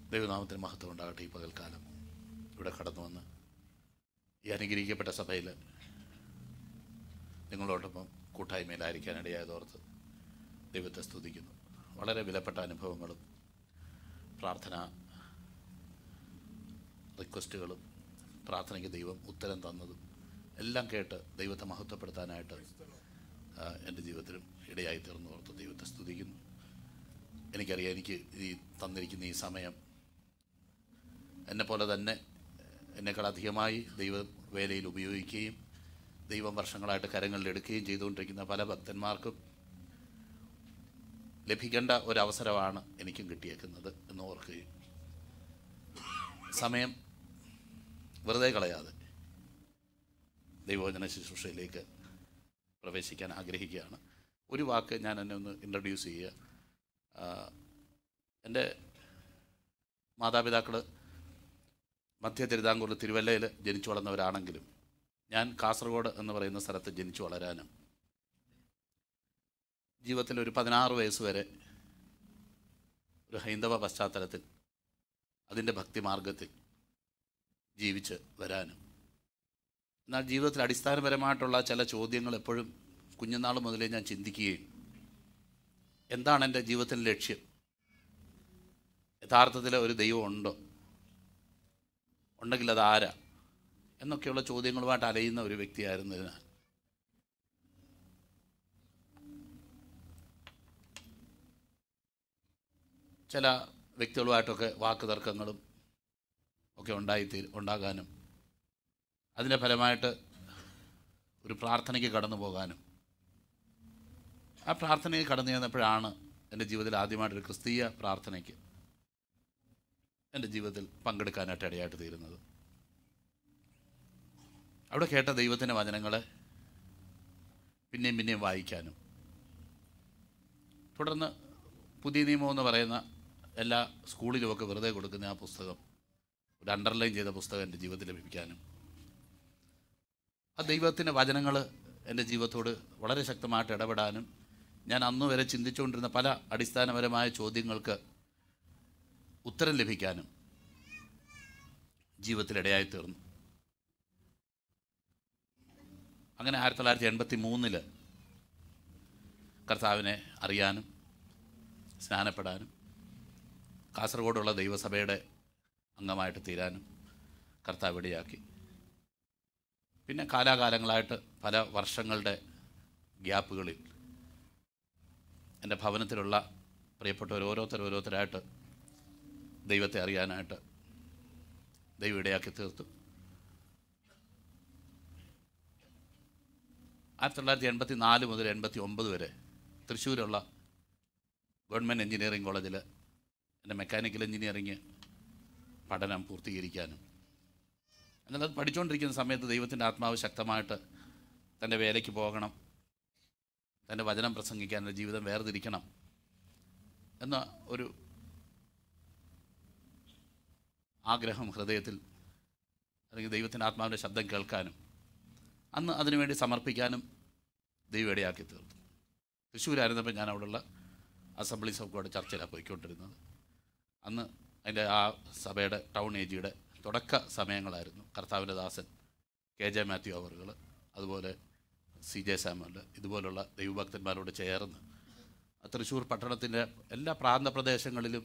ദൈവനാമത്തിന് മഹത്വം ഉണ്ടാകട്ടെ ഈ പകൽക്കാലം ഇവിടെ കടന്നു വന്ന് ഈ അനുഗ്രഹിക്കപ്പെട്ട സഭയിൽ നിങ്ങളോടൊപ്പം കൂട്ടായ്മയിലായിരിക്കാൻ ഇടയായതോർത്ത് ദൈവത്തെ സ്തുതിക്കുന്നു വളരെ വിലപ്പെട്ട അനുഭവങ്ങളും പ്രാർത്ഥന റിക്വസ്റ്റുകളും പ്രാർത്ഥനയ്ക്ക് ദൈവം ഉത്തരം തന്നതും എല്ലാം കേട്ട് ദൈവത്തെ മഹത്വപ്പെടുത്താനായിട്ട് ആ, എൻ്റെ ജീവിതത്തിലും ഇടയായി തീർന്നു ഓർത്ത് ദൈവത്തെ സ്തുതിക്കുന്നു എനിക്കറിയാം എനിക്ക് ഈ തന്നിരിക്കുന്ന ഈ സമയം എന്നെ പോലെ തന്നെ എന്നെക്കാൾ അധികമായി ദൈവ വേലയിൽ ഉപയോഗിക്കുകയും ദൈവം വർഷങ്ങളായിട്ട് കരങ്ങളിൽ എടുക്കുകയും ചെയ്തുകൊണ്ടിരിക്കുന്ന പല ഭക്തന്മാർക്കും ലഭിക്കേണ്ട ഒരവസരമാണ് എനിക്കും കിട്ടിയേക്കുന്നത് എന്ന് ഓർക്കുകയും സമയം വെറുതെ കളയാതെ ദൈവവചന ശുശ്രൂഷയിലേക്ക് പ്രവേശിക്കാൻ ആഗ്രഹിക്കുകയാണ് ഒരു വാക്ക് ഞാൻ എന്നെ ഒന്ന് ഇൻട്രൊഡ്യൂസ് ചെയ്യുക ആ, എൻ്റെ മാതാപിതാക്കൾ മധ്യ തിരുവിതാംകൂറിൽ തിരുവല്ലയിൽ ജനിച്ചു വളർന്നവരാണെങ്കിലും ഞാൻ കാസർഗോഡ് എന്ന് പറയുന്ന സ്ഥലത്ത് ജനിച്ചു വളരാനും ജീവിതത്തിൽ ഒരു പതിനാറ് വയസ്സ് വരെ ഒരു ഹൈന്ദവ പശ്ചാത്തലത്തിൽ അതിൻ്റെ ഭക്തിമാർഗത്തിൽ ജീവിച്ച് വരാനും എന്നാൽ ജീവിതത്തിൽ അടിസ്ഥാനപരമായിട്ടുള്ള ചില ചോദ്യങ്ങൾ എപ്പോഴും കുഞ്ഞുനാൾ മുതലേ ഞാൻ ചിന്തിക്കുകയും എന്താണ് എൻ്റെ ജീവിതത്തിൻ്റെ ലക്ഷ്യം യഥാർത്ഥത്തിൽ ഒരു ദൈവം ഉണ്ടോ ഉണ്ടെങ്കിൽ അത് ആരാ എന്നൊക്കെയുള്ള ചോദ്യങ്ങളുമായിട്ട് അലയുന്ന ഒരു വ്യക്തിയായിരുന്നു ഞാൻ ചില വ്യക്തികളുമായിട്ടൊക്കെ വാക്ക് തർക്കങ്ങളും ഒക്കെ ഉണ്ടായി ഉണ്ടാകാനും അതിൻ്റെ ഫലമായിട്ട് ഒരു പ്രാർത്ഥനയ്ക്ക് കടന്നു പോകാനും ആ പ്രാർത്ഥനയിൽ കടന്നു ചെന്നപ്പോഴാണ് എൻ്റെ ജീവിതത്തിൽ ആദ്യമായിട്ടൊരു ക്രിസ്തീയ പ്രാർത്ഥനയ്ക്ക് എൻ്റെ ജീവിതത്തിൽ പങ്കെടുക്കാനായിട്ട് ഇടയായിട്ട് തീരുന്നത് അവിടെ കേട്ട ദൈവത്തിൻ്റെ വചനങ്ങളെ പിന്നെയും പിന്നെയും വായിക്കാനും തുടർന്ന് പുതിയ നിയമം എന്ന് പറയുന്ന എല്ലാ സ്കൂളിലുമൊക്കെ വെറുതെ കൊടുക്കുന്ന ആ പുസ്തകം ഒരു അണ്ടർലൈൻ ചെയ്ത പുസ്തകം എൻ്റെ ജീവിതത്തിൽ ലഭിക്കാനും ആ ദൈവത്തിൻ്റെ വചനങ്ങൾ എൻ്റെ ജീവിതത്തോട് വളരെ ശക്തമായിട്ട് ഇടപെടാനും ഞാൻ അന്നു വരെ ചിന്തിച്ചുകൊണ്ടിരുന്ന പല അടിസ്ഥാനപരമായ ചോദ്യങ്ങൾക്ക് ഉത്തരം ലഭിക്കാനും ജീവിതത്തിലിടയായി തീർന്നു അങ്ങനെ ആയിരത്തി തൊള്ളായിരത്തി എൺപത്തി മൂന്നില് കർത്താവിനെ അറിയാനും സ്നാനപ്പെടാനും കാസർഗോഡുള്ള ദൈവസഭയുടെ അംഗമായിട്ട് തീരാനും കർത്താവ് ഇടയാക്കി പിന്നെ കാലാകാലങ്ങളായിട്ട് പല വർഷങ്ങളുടെ ഗ്യാപ്പുകളിൽ എൻ്റെ ഭവനത്തിലുള്ള പ്രിയപ്പെട്ടവർ ഓരോരുത്തർ ഓരോരുത്തരായിട്ട് ദൈവത്തെ അറിയാനായിട്ട് ദൈവം ഇടയാക്കി തീർത്തു ആയിരത്തി തൊള്ളായിരത്തി എൺപത്തി നാല് മുതൽ എൺപത്തി ഒമ്പത് വരെ തൃശ്ശൂരുള്ള ഗവൺമെൻറ് എഞ്ചിനീയറിംഗ് കോളേജിൽ എൻ്റെ മെക്കാനിക്കൽ എഞ്ചിനീയറിംഗ് പഠനം പൂർത്തീകരിക്കാനും എന്നാൽ അത് പഠിച്ചുകൊണ്ടിരിക്കുന്ന സമയത്ത് ദൈവത്തിൻ്റെ ആത്മാവ് ശക്തമായിട്ട് തൻ്റെ വേലയ്ക്ക് പോകണം തൻ്റെ വചനം പ്രസംഗിക്കാൻ എൻ്റെ ജീവിതം വേർതിരിക്കണം എന്ന ഒരു ആഗ്രഹം ഹൃദയത്തിൽ അല്ലെങ്കിൽ ദൈവത്തിൻ്റെ ആത്മാവിൻ്റെ ശബ്ദം കേൾക്കാനും അന്ന് അതിനുവേണ്ടി സമർപ്പിക്കാനും ദൈവം ഇടയാക്കി തീർത്തു തൃശ്ശൂരായിരുന്നപ്പോൾ ഞാൻ അവിടെയുള്ള അസംബ്ലീസ് ഓഫ് ഗോഡ് ചർച്ചയിലാണ് പോയിക്കൊണ്ടിരുന്നത് അന്ന് അതിൻ്റെ ആ സഭയുടെ ടൗൺ ഏജിയുടെ തുടക്ക സമയങ്ങളായിരുന്നു കർത്താവിൻ്റെ ദാസൻ കെ ജെ മാത്യു അവറുകൾ അതുപോലെ സി ജെ സാമുവൽ ഇതുപോലുള്ള ദൈവഭക്തന്മാരോട് ചേർന്ന് ആ തൃശ്ശൂർ പട്ടണത്തിൻ്റെ എല്ലാ പ്രാന്തപ്രദേശങ്ങളിലും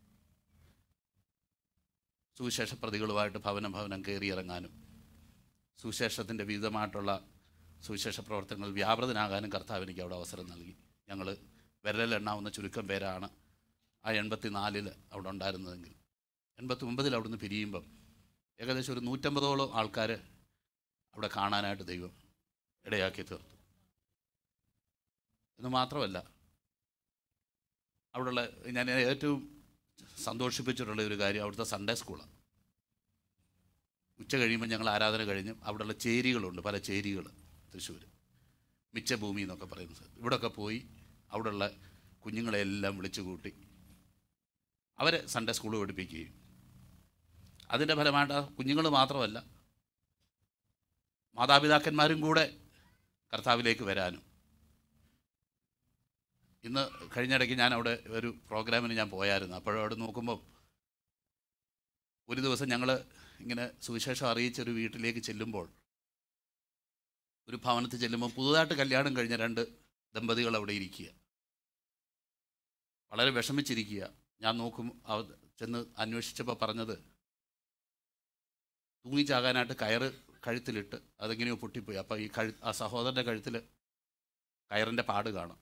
സുവിശേഷ പ്രതികളുമായിട്ട് ഭവനം ഭവനം കയറിയിറങ്ങാനും സുവിശേഷത്തിൻ്റെ വിവിധമായിട്ടുള്ള സുവിശേഷ പ്രവർത്തനങ്ങൾ വ്യാപൃതനാകാനും കർത്താവ് എനിക്ക് അവിടെ അവസരം നൽകി ഞങ്ങൾ വിരലിലെണ്ണാവുന്ന ചുരുക്കം പേരാണ് ആ എൺപത്തി നാലിൽ അവിടെ ഉണ്ടായിരുന്നതെങ്കിൽ എൺപത്തി ഒമ്പതിൽ അവിടുന്ന് പിരിയുമ്പം ഏകദേശം ഒരു നൂറ്റമ്പതോളം ആൾക്കാർ അവിടെ കാണാനായിട്ട് ദൈവം ഇടയാക്കി തീർത്തു എന്ന് മാത്രമല്ല അവിടെയുള്ള ഞാൻ ഏറ്റവും സന്തോഷിപ്പിച്ചിട്ടുള്ള ഒരു കാര്യം അവിടുത്തെ സൺഡേ സ്കൂളാണ് ഉച്ച കഴിയുമ്പോൾ ഞങ്ങൾ ആരാധന കഴിഞ്ഞ് അവിടെയുള്ള ചേരികളുണ്ട് പല ചേരികൾ തൃശ്ശൂർ മിച്ചഭൂമി എന്നൊക്കെ പറയുന്നത് ഇവിടെയൊക്കെ പോയി അവിടെയുള്ള കുഞ്ഞുങ്ങളെല്ലാം വിളിച്ചു കൂട്ടി അവരെ സൺഡേ സ്കൂൾ പഠിപ്പിക്കുകയും അതിൻ്റെ ഫലമായിട്ട് ആ കുഞ്ഞുങ്ങൾ മാത്രമല്ല മാതാപിതാക്കന്മാരും കൂടെ കർത്താവിലേക്ക് വരാനും ഇന്ന് കഴിഞ്ഞിടയ്ക്ക് ഞാൻ അവിടെ ഒരു പ്രോഗ്രാമിന് ഞാൻ പോയായിരുന്നു അപ്പോഴവിടെ നോക്കുമ്പോൾ ഒരു ദിവസം ഞങ്ങൾ ഇങ്ങനെ സുവിശേഷം അറിയിച്ചൊരു വീട്ടിലേക്ക് ചെല്ലുമ്പോൾ ഒരു ഭവനത്തിൽ ചെല്ലുമ്പോൾ പുതുതായിട്ട് കല്യാണം കഴിഞ്ഞ രണ്ട് ദമ്പതികൾ അവിടെ ഇരിക്കുക വളരെ വിഷമിച്ചിരിക്കുക ഞാൻ നോക്കും അവ ചെന്ന് അന്വേഷിച്ചപ്പോൾ പറഞ്ഞത് തൂങ്ങിച്ചാകാനായിട്ട് കയറ് കഴുത്തിലിട്ട് അതെങ്ങനെയോ പൊട്ടിപ്പോയി അപ്പോൾ ഈ കഴു ആ സഹോദരൻ്റെ കഴുത്തിൽ കയറിൻ്റെ പാട് കാണാം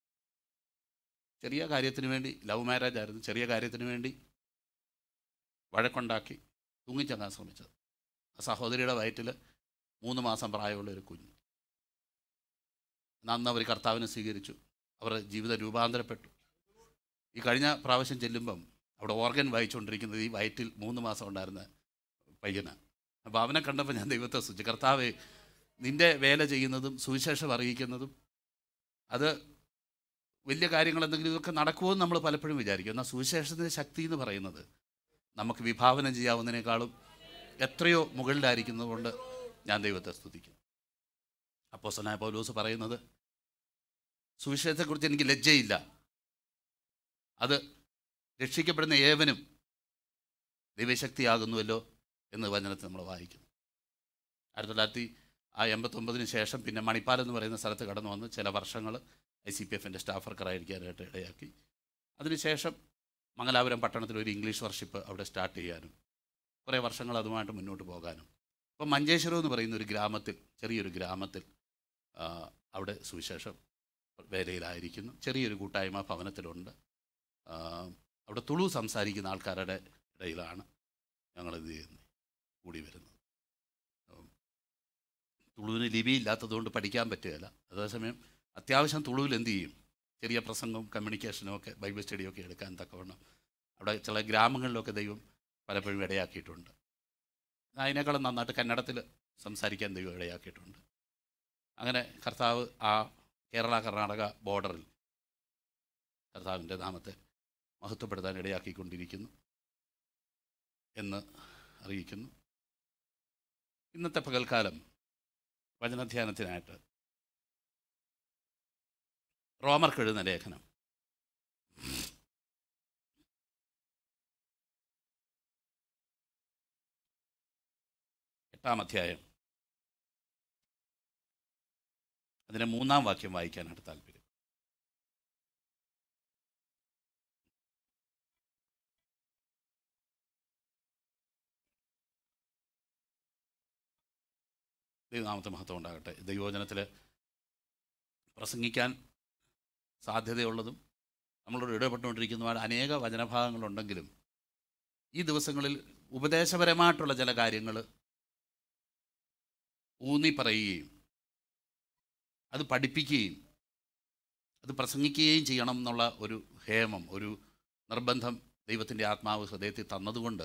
ചെറിയ കാര്യത്തിന് വേണ്ടി ലവ് മാരേജ് ആയിരുന്നു ചെറിയ കാര്യത്തിന് വേണ്ടി വഴക്കുണ്ടാക്കി തൂങ്ങിച്ചങ്ങാൻ ശ്രമിച്ചത് ആ സഹോദരിയുടെ വയറ്റിൽ മൂന്ന് മാസം പ്രായമുള്ള ഒരു കുഞ്ഞ് അന്ന് അവർ കർത്താവിനെ സ്വീകരിച്ചു അവരുടെ ജീവിതം രൂപാന്തരപ്പെട്ടു ഈ കഴിഞ്ഞ പ്രാവശ്യം ചെല്ലുമ്പം അവിടെ ഓർഗൻ വായിച്ചുകൊണ്ടിരിക്കുന്നത് ഈ വയറ്റിൽ മൂന്ന് മാസം ഉണ്ടായിരുന്ന പയ്യനാണ് അപ്പോൾ അവനെ കണ്ടപ്പോൾ ഞാൻ ദൈവത്തെ സ്തുതിച്ചു കർത്താവെ നിൻ്റെ വേല ചെയ്യുന്നതും സുവിശേഷം അറിയിക്കുന്നതും അത് വലിയ കാര്യങ്ങൾ എന്തെങ്കിലും ഇതൊക്കെ നടക്കുമോ എന്ന് നമ്മൾ പലപ്പോഴും വിചാരിക്കും എന്നാൽ സുവിശേഷത്തിൻ്റെ ശക്തി എന്ന് പറയുന്നത് നമുക്ക് വിഭാവനം ചെയ്യാവുന്നതിനേക്കാളും എത്രയോ മുകളിലായിരിക്കുന്നത് കൊണ്ട് ഞാൻ ദൈവത്തെ സ്തുതിക്കും അപ്പോൾ സനായ പൗലോസ് പറയുന്നത് സുവിശേഷത്തെക്കുറിച്ച് എനിക്ക് ലജ്ജയില്ല അത് രക്ഷിക്കപ്പെടുന്ന ഏവനും ദൈവശക്തിയാകുന്നുവല്ലോ എന്ന് വചനത്തിൽ നമ്മൾ വായിക്കുന്നു ആയിരത്തി തൊള്ളായിരത്തി ആ എൺപത്തൊമ്പതിന് ശേഷം പിന്നെ മണിപ്പാൽ എന്ന് പറയുന്ന സ്ഥലത്ത് കടന്നു വന്ന് ചില വർഷങ്ങൾ ഐ സി പി എഫിൻ്റെ സ്റ്റാഫ് വർക്കറായിരിക്കാനായിട്ട് ഇടയാക്കി അതിനുശേഷം മംഗലാപുരം പട്ടണത്തിൽ ഒരു ഇംഗ്ലീഷ് വർഷിപ്പ് അവിടെ സ്റ്റാർട്ട് ചെയ്യാനും കുറേ വർഷങ്ങൾ അതുമായിട്ട് മുന്നോട്ട് പോകാനും അപ്പം മഞ്ചേശ്വരം എന്ന് പറയുന്ന ഒരു ഗ്രാമത്തിൽ ചെറിയൊരു ഗ്രാമത്തിൽ ആ, അവിടെ സുവിശേഷം വേലയിലായിരിക്കുന്നു ചെറിയൊരു കൂട്ടായ്മ ഭവനത്തിലുണ്ട് ആ, അവിടെ തുളു സംസാരിക്കുന്ന ആൾക്കാരുടെ ഇടയിലാണ് ഞങ്ങളിത് ചെയ്യുന്നത് കൂടി വരുന്നത് അപ്പം തുളുവിന് ലിപി ഇല്ലാത്തതുകൊണ്ട് പഠിക്കാൻ പറ്റുകയില്ല അതേസമയം അത്യാവശ്യം തുളുവിൽ എന്ത് ചെയ്യും ചെറിയ പ്രസംഗവും കമ്മ്യൂണിക്കേഷനും ഒക്കെ ബൈബിൾ സ്റ്റഡിയൊക്കെ എടുക്കാൻ തക്കവണ്ണം അവിടെ ചില ഗ്രാമങ്ങളിലൊക്കെ ദൈവം പലപ്പോഴും ഇടയാക്കിയിട്ടുണ്ട് അതിനേക്കാളും നന്നായിട്ട് കന്നഡത്തിൽ സംസാരിക്കാൻ ദൈവം ഇടയാക്കിയിട്ടുണ്ട് അങ്ങനെ കർത്താവ് ആ കേരള കർണാടക ബോർഡറിൽ കർത്താവിൻ്റെ നാമത്തെ മഹത്വപ്പെടുത്താൻ ഇടയാക്കിക്കൊണ്ടിരിക്കുന്നു എന്ന് അറിയിക്കുന്നു ഇന്നത്തെ പകൽക്കാലം വചനധ്യാനത്തിനായിട്ട് റോമർക്ക് എഴുതുന്ന ലേഖനം എട്ടാം അധ്യായം അതിൻ്റെ മൂന്നാം വാക്യം വായിക്കാനാണ് താല്പര്യം ദൈവനാമത്തെ മഹത്വം ഉണ്ടാകട്ടെ ദൈവവചനത്തിൽ പ്രസംഗിക്കാൻ സാധ്യതയുള്ളതും നമ്മളോട് ഇടപെട്ടുകൊണ്ടിരിക്കുന്നതുമായ അനേക വചനഭാഗങ്ങളുണ്ടെങ്കിലും ഈ ദിവസങ്ങളിൽ ഉപദേശപരമായിട്ടുള്ള ചില കാര്യങ്ങൾ ഊന്നി പറയുകയും അത് പഠിപ്പിക്കുകയും അത് പ്രസംഗിക്കുകയും ചെയ്യണം എന്നുള്ള ഒരു ഹേമം ഒരു നിർബന്ധം ദൈവത്തിൻ്റെ ആത്മാവ് ഹൃദയത്തിൽ തന്നതുകൊണ്ട്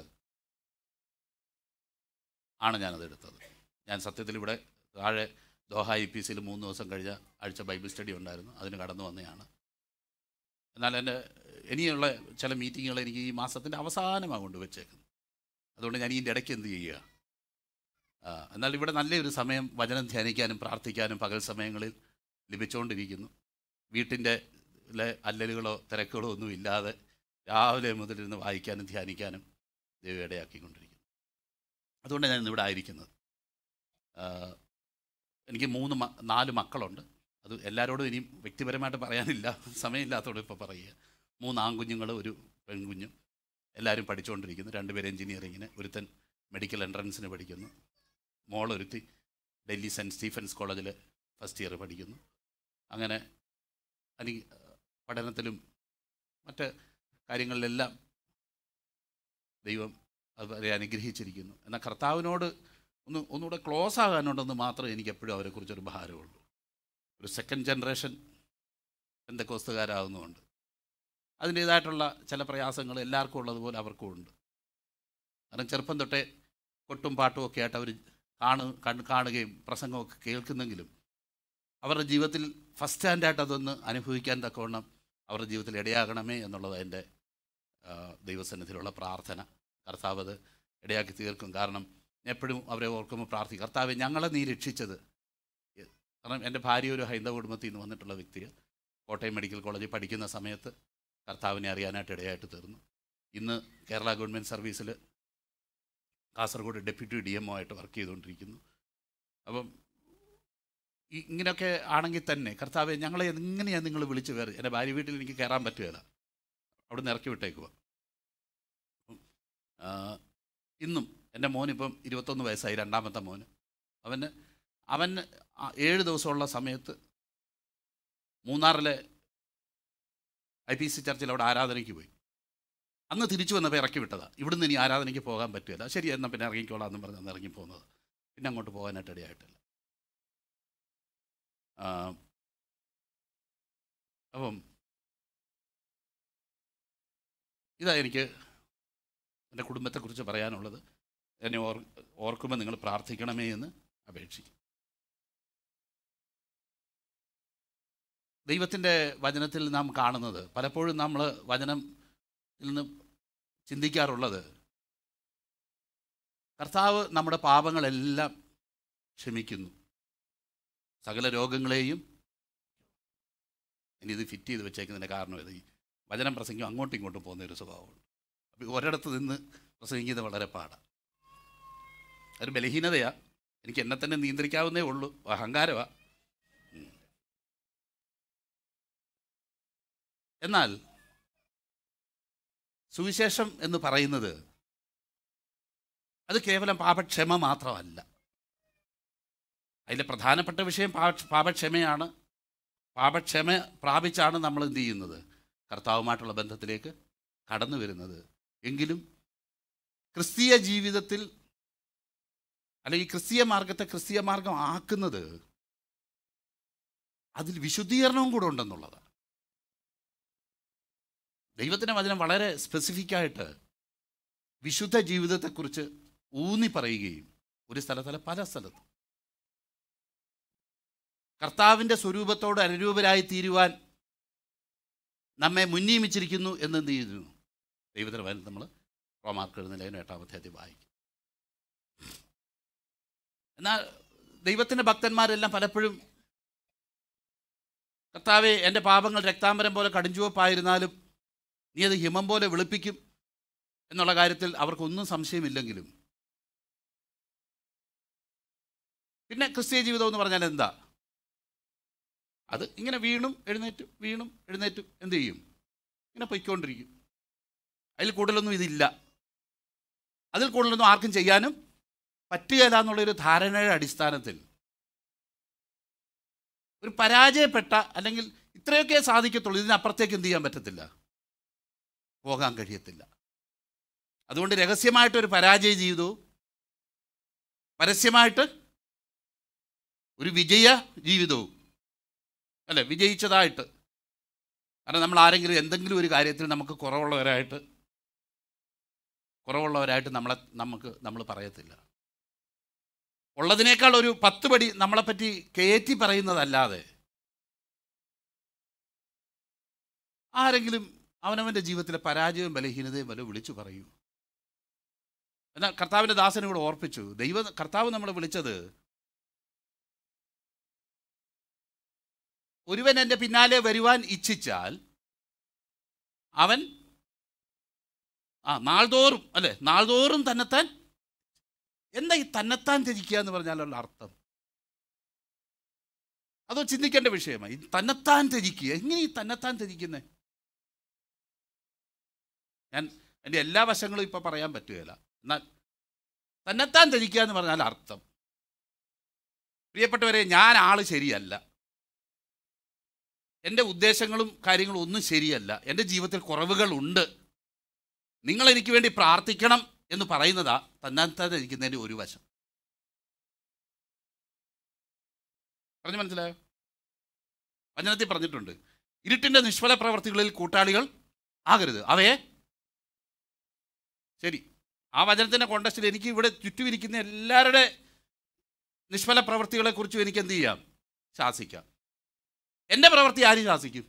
ആണ് ഞാനത് എടുത്തത് ഞാൻ സത്യത്തിൽ ഇവിടെ താഴെ ദോഹ ഐ പി സിയിൽ മൂന്ന് ദിവസം കഴിഞ്ഞ ആഴ്ച ബൈബിൾ സ്റ്റഡി ഉണ്ടായിരുന്നു അതിന് കടന്നു വന്നതാണ് എന്നാൽ എൻ്റെ ഇനിയുള്ള ചില മീറ്റിങ്ങുകൾ എനിക്ക് ഈ മാസത്തിൻ്റെ അവസാനമാണ് കൊണ്ടുവച്ചേക്കുന്നത് അതുകൊണ്ട് ഞാൻ ഇതിൻ്റെ ഇടയ്ക്ക് എന്ത് ചെയ്യുക ആ, എന്നാൽ ഇവിടെ നല്ലൊരു സമയം വചനം ധ്യാനിക്കാനും പ്രാർത്ഥിക്കാനും പകൽ സമയങ്ങളിൽ ലഭിച്ചുകൊണ്ടിരിക്കുന്നു വീട്ടിൻ്റെ ലെ അല്ലലുകളോ തിരക്കുകളോ ഒന്നും ഇല്ലാതെ രാവിലെ മുതലിരുന്ന് വായിക്കാനും ധ്യാനിക്കാനും ദൈവം ഇടയാക്കിക്കൊണ്ടിരിക്കുന്നു അതുകൊണ്ട് ഞാൻ ഇന്നിവിടെ ആയിരിക്കുന്നത് ആ, എനിക്ക് മൂന്ന് മ നാല് മക്കളുണ്ട് അത് എല്ലാവരോടും ഇനിയും വ്യക്തിപരമായിട്ട് പറയാനില്ല സമയമില്ലാത്തതുകൊണ്ട് ഇപ്പോൾ പറയുക മൂന്ന് ആൺകുഞ്ഞുങ്ങൾ ഒരു പെൺകുഞ്ഞും എല്ലാവരും പഠിച്ചുകൊണ്ടിരിക്കുന്നു രണ്ടുപേരും എഞ്ചിനീയറിങ്ങിന് ഒരുത്തൻ മെഡിക്കൽ എൻട്രൻസിന് പഠിക്കുന്നു മോളൊരുത്തി ഡൽഹി സെൻറ്റ് സ്റ്റീഫൻസ് കോളേജിൽ ഫസ്റ്റ് ഇയർ പഠിക്കുന്നു അങ്ങനെ അനി പഠനത്തിലും മറ്റ് കാര്യങ്ങളിലെല്ലാം ദൈവം അവരെ അനുഗ്രഹിച്ചിരിക്കുന്നു എന്നാൽ കർത്താവിനോട് ഒന്ന് ഒന്നുകൂടെ ക്ലോസ് ആകാനുണ്ടെന്ന് മാത്രമേ എനിക്ക് എപ്പോഴും അവരെക്കുറിച്ചൊരു ഭാരമുള്ളൂ ഒരു സെക്കൻഡ് ജനറേഷൻ എന്തൊക്കെ അതിൻ്റേതായിട്ടുള്ള ചില പ്രയാസങ്ങൾ എല്ലാവർക്കും ഉള്ളതുപോലെ അവർക്കും ഉണ്ട് കാരണം ചെറുപ്പം തൊട്ടേ കൊട്ടും പാട്ടും ഒക്കെ ആയിട്ട് അവർ കാണു കണ് കാണുകയും പ്രസംഗമൊക്കെ കേൾക്കുന്നെങ്കിലും അവരുടെ ജീവിതത്തിൽ ഫസ്റ്റ് ഹാൻഡായിട്ട് അതൊന്ന് അനുഭവിക്കാൻ തക്കവണ്ണം അവരുടെ ജീവിതത്തിൽ ഇടയാകണമേ എന്നുള്ളത് എൻ്റെ ആ, ദൈവസന്നിധിയിലുള്ള പ്രാർത്ഥന കർത്താവ് അത് ഇടയാക്കി തീർക്കും കാരണം എപ്പോഴും അവരെ ഓർക്കുമ്പോൾ പ്രാർത്ഥിക്കും കർത്താവ് ഞങ്ങളെ നീ രക്ഷിച്ചത് കാരണം എൻ്റെ ഭാര്യ ഒരു ഹൈന്ദവ കുടുംബത്തിൽ നിന്ന് വന്നിട്ടുള്ള വ്യക്തികൾ കോട്ടയം മെഡിക്കൽ കോളേജിൽ പഠിക്കുന്ന സമയത്ത് കർത്താവിനെ അറിയാനായിട്ട് ഇടയായിട്ട് തീർന്നു ഇന്ന് കേരള ഗവൺമെൻറ് സർവീസിൽ Kasaragod deputy D M O ആയിട്ട് വർക്ക് ചെയ്തുകൊണ്ടിരിക്കുന്നു അപ്പം ഈ- ഇങ്ങനെയൊക്കെ ആണെങ്കിൽ തന്നെ കർത്താവ് ഞങ്ങളെ എങ്ങനെയാണ് നിങ്ങൾ വിളിച്ച് കയറി എൻ്റെ ഭാര്യ വീട്ടിൽ എനിക്ക് കയറാൻ പറ്റുകയില്ല അവിടെ നിന്ന് ഇറക്കി വിട്ടേക്കുക ഇന്നും എൻ്റെ മോനിപ്പം ഇരുപത്തൊന്ന് വയസ്സായി രണ്ടാമത്തെ മോന് അവന് അവൻ ആ ഏഴ് ദിവസമുള്ള സമയത്ത് മൂന്നാറിലെ ഐ പി സി ചർച്ചിൽ അവിടെ ആരാധനയ്ക്ക് പോയി അന്ന് തിരിച്ചു വന്നപ്പോൾ ഇറക്കി വിട്ടതാ ഇവിടുന്ന് ഇനി ആരാധനയ്ക്ക് പോകാൻ പറ്റുകയില്ല ശരി എന്നാൽ പിന്നെ ഇറങ്ങിക്കോളാം എന്നും പറഞ്ഞ് അന്ന് ഇറങ്ങിപ്പോകുന്നത് പിന്നെ അങ്ങോട്ട് പോകാനായിട്ട് ഇടയായിട്ടില്ല ആ, അപ്പം ഇതാ എനിക്ക് എൻ്റെ കുടുംബത്തെക്കുറിച്ച് പറയാനുള്ളത് എന്നെ ഓർ ഓർക്കുമ്പോൾ നിങ്ങൾ പ്രാർത്ഥിക്കണമേ എന്ന് അപേക്ഷിക്കും ദൈവത്തിൻ്റെ വചനത്തിൽ നാം കാണുന്നത് പലപ്പോഴും നമ്മൾ വചനത്തിൽ നിന്ന് ചിന്തിക്കാറുള്ളത് കർത്താവ് നമ്മുടെ പാപങ്ങളെല്ലാം ക്ഷമിക്കുന്നു സകല രോഗങ്ങളെയും ഇനി ഇത് ഫിറ്റ് ചെയ്ത് വെച്ചേക്കുന്നതിൻ്റെ കാരണം ഇത് ഈ വചനം പ്രസംഗം അങ്ങോട്ടും ഇങ്ങോട്ടും പോകുന്ന ഒരു സ്വഭാവമുണ്ട് അപ്പോൾ ഒരിടത്ത് നിന്ന് പ്രസംഗിക്കുന്നത് വളരെ പാടാണ് അതൊരു ബലഹീനതയാണ് എനിക്ക് എന്നെ തന്നെ നിയന്ത്രിക്കാവുന്നേ ഉള്ളൂ അഹങ്കാരമാണ് എന്നാൽ സുവിശേഷം എന്ന് പറയുന്നത് അത് കേവലം പാപക്ഷമ മാത്രമല്ല അതിലെ പ്രധാനപ്പെട്ട വിഷയം പാപ പാപക്ഷമയാണ് പാപക്ഷമ പ്രാപിച്ചാണ് നമ്മൾ എന്ത് ചെയ്യുന്നത് കർത്താവുമായിട്ടുള്ള ബന്ധത്തിലേക്ക് കടന്നു വരുന്നത് എങ്കിലും ക്രിസ്തീയ ജീവിതത്തിൽ അല്ലെങ്കിൽ ക്രിസ്തീയ മാർഗത്തെ ക്രിസ്തീയ മാർഗം ആക്കുന്നത് അതിൽ വിശുദ്ധീകരണവും കൂടെ ഉണ്ടെന്നുള്ളതാണ് ദൈവത്തിൻ്റെ വചനം വളരെ സ്പെസിഫിക്കായിട്ട് വിശുദ്ധ ജീവിതത്തെക്കുറിച്ച് ഊന്നി പറയുകയും ഒരു സ്ഥലത്തല്ല പല സ്ഥലത്തും കർത്താവിൻ്റെ സ്വരൂപത്തോട് അനുരൂപരായി തീരുവാൻ നമ്മെ മുന്നിയമിച്ചിരിക്കുന്നു എന്നെന്ത് ചെയ്യുന്നു ദൈവത്തിൻ്റെ വചനം നമ്മൾ റോമാർക്ക് എഴുതുന്ന ലേഖനം എട്ടാമത്തെ അധ്യായം വായിക്കും എന്നാൽ ദൈവത്തിൻ്റെ ഭക്തന്മാരെല്ലാം പലപ്പോഴും കർത്താവെ എൻ്റെ പാപങ്ങൾ രക്താംബരം പോലെ കടുഞ്ചുവപ്പായിരുന്നാലും നീ അത് ഹിമം പോലെ വെളുപ്പിക്കും എന്നുള്ള കാര്യത്തിൽ അവർക്കൊന്നും സംശയമില്ലെങ്കിലും പിന്നെ ക്രിസ്തീയ ജീവിതം എന്ന് പറഞ്ഞാൽ എന്താ അത് ഇങ്ങനെ വീണും എഴുന്നേറ്റും വീണും എഴുന്നേറ്റും എന്ത് ചെയ്യും ഇങ്ങനെ പൊയ്ക്കൊണ്ടിരിക്കും അതിൽ കൂടുതലൊന്നും ഇതില്ല അതിൽ കൂടുതലൊന്നും ആർക്കും ചെയ്യാനും പറ്റുകയില്ല എന്നുള്ളൊരു ധാരണയുടെ അടിസ്ഥാനത്തിൽ ഒരു പരാജയപ്പെട്ട അല്ലെങ്കിൽ ഇത്രയൊക്കെ സാധിക്കത്തുള്ളൂ ഇതിനപ്പുറത്തേക്ക് എന്ത് ചെയ്യാൻ പറ്റത്തില്ല പോകാൻ കഴിയത്തില്ല അതുകൊണ്ട് രഹസ്യമായിട്ടൊരു പരാജയ ജീവിതവും പരസ്യമായിട്ട് ഒരു വിജയ ജീവിതവും അല്ലെ വിജയിച്ചതായിട്ട് കാരണം നമ്മൾ ആരെങ്കിലും എന്തെങ്കിലും ഒരു കാര്യത്തിൽ നമുക്ക് കുറവുള്ളവരായിട്ട് കുറവുള്ളവരായിട്ട് നമ്മളെ നമുക്ക് നമ്മൾ പറയത്തില്ല ഉള്ളതിനേക്കാൾ ഒരു പത്ത് പടി നമ്മളെപ്പറ്റി കയറ്റി പറയുന്നതല്ലാതെ ആരെങ്കിലും അവനവൻ്റെ ജീവിതത്തിലെ പരാജയവും ബലഹീനതയും വല്ല വിളിച്ചു പറയൂ എന്നാൽ കർത്താവിൻ്റെ ദാസനോട് ഓർപ്പിച്ചു ദൈവ കർത്താവ് നമ്മളെ വിളിച്ചത് ഒരുവൻ എൻ്റെ പിന്നാലെ വരുവാൻ ഇച്ഛിച്ചാൽ അവൻ ആ നാൾതോറും അല്ലേ നാൾതോറും തന്നെത്താൻ എന്താ ഈ തന്നെത്താൻ ത്യജിക്കുക എന്ന് പറഞ്ഞാലുള്ള അർത്ഥം അതോ ചിന്തിക്കേണ്ട വിഷയമായി ഈ തന്നെത്താൻ ത്യജിക്കുക എങ്ങനെ ഈ തന്നെത്താൻ ത്യജിക്കുന്നത് ഞാൻ എൻ്റെ എല്ലാ വശങ്ങളും ഇപ്പോൾ പറയാൻ പറ്റുകയില്ല എന്നാൽ തന്നെത്താൻ ത്യജിക്കുക എന്ന് പറഞ്ഞാൽ അർത്ഥം പ്രിയപ്പെട്ടവരെ ഞാൻ ആൾ ശരിയല്ല എൻ്റെ ഉദ്ദേശങ്ങളും കാര്യങ്ങളും ഒന്നും ശരിയല്ല എൻ്റെ ജീവിതത്തിൽ കുറവുകളുണ്ട് നിങ്ങൾ എനിക്ക് വേണ്ടി പ്രാർത്ഥിക്കണം എന്ന് പറയുന്നതാ തന്നാത്താതെ ഇരിക്കുന്നതിൻ്റെ ഒരു വശം പറഞ്ഞു മനസ്സിലായോ വചനത്തിൽ പറഞ്ഞിട്ടുണ്ട് ഇരുട്ടിൻ്റെ നിഷ്ഫല പ്രവർത്തികളിൽ കൂട്ടാളികൾ ആകരുത് അവയെ ശരി ആ വചനത്തിൻ്റെ കോണ്ടസ്റ്റിൽ എനിക്ക് ഇവിടെ ചുറ്റുമിരിക്കുന്ന എല്ലാവരുടെ നിഷ്ഫല പ്രവർത്തികളെക്കുറിച്ചും എനിക്ക് എന്ത് ചെയ്യാം ശാസിക്കാം എൻ്റെ പ്രവൃത്തി ആര് ശാസിക്കും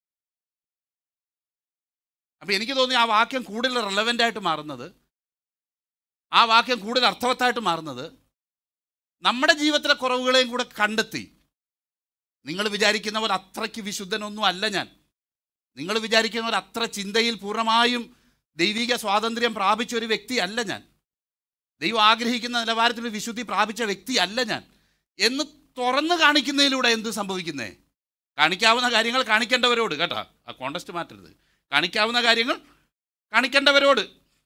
അപ്പം എനിക്ക് തോന്നി ആ വാക്യം കൂടുതൽ റെലവൻ്റ് ആയിട്ട് മാറുന്നത് ആ വാക്യം കൂടുതൽ അർത്ഥവത്തായിട്ട് മാറുന്നത് നമ്മുടെ ജീവിതത്തിലെ കുറവുകളെയും കൂടെ കണ്ടെത്തി നിങ്ങൾ വിചാരിക്കുന്നവർ അത്രയ്ക്ക് വിശുദ്ധനൊന്നും അല്ല ഞാൻ നിങ്ങൾ വിചാരിക്കുന്നവർ അത്ര ചിന്തയിൽ പൂർണ്ണമായും ദൈവിക സ്വാതന്ത്ര്യം പ്രാപിച്ച ഒരു വ്യക്തിയല്ല ഞാൻ ദൈവം ആഗ്രഹിക്കുന്ന നിലവാരത്തിൽ വിശുദ്ധി പ്രാപിച്ച വ്യക്തിയല്ല ഞാൻ എന്ന് തുറന്ന് കാണിക്കുന്നതിലൂടെ എന്ത് സംഭവിക്കുന്നേ കാണിക്കാവുന്ന കാര്യങ്ങൾ കാണിക്കേണ്ടവരോട് കേട്ടോ ആ കോണ്ടസ്റ്റ് മാറ്റരുത് കാണിക്കാവുന്ന കാര്യങ്ങൾ കാണിക്കേണ്ടവരോട്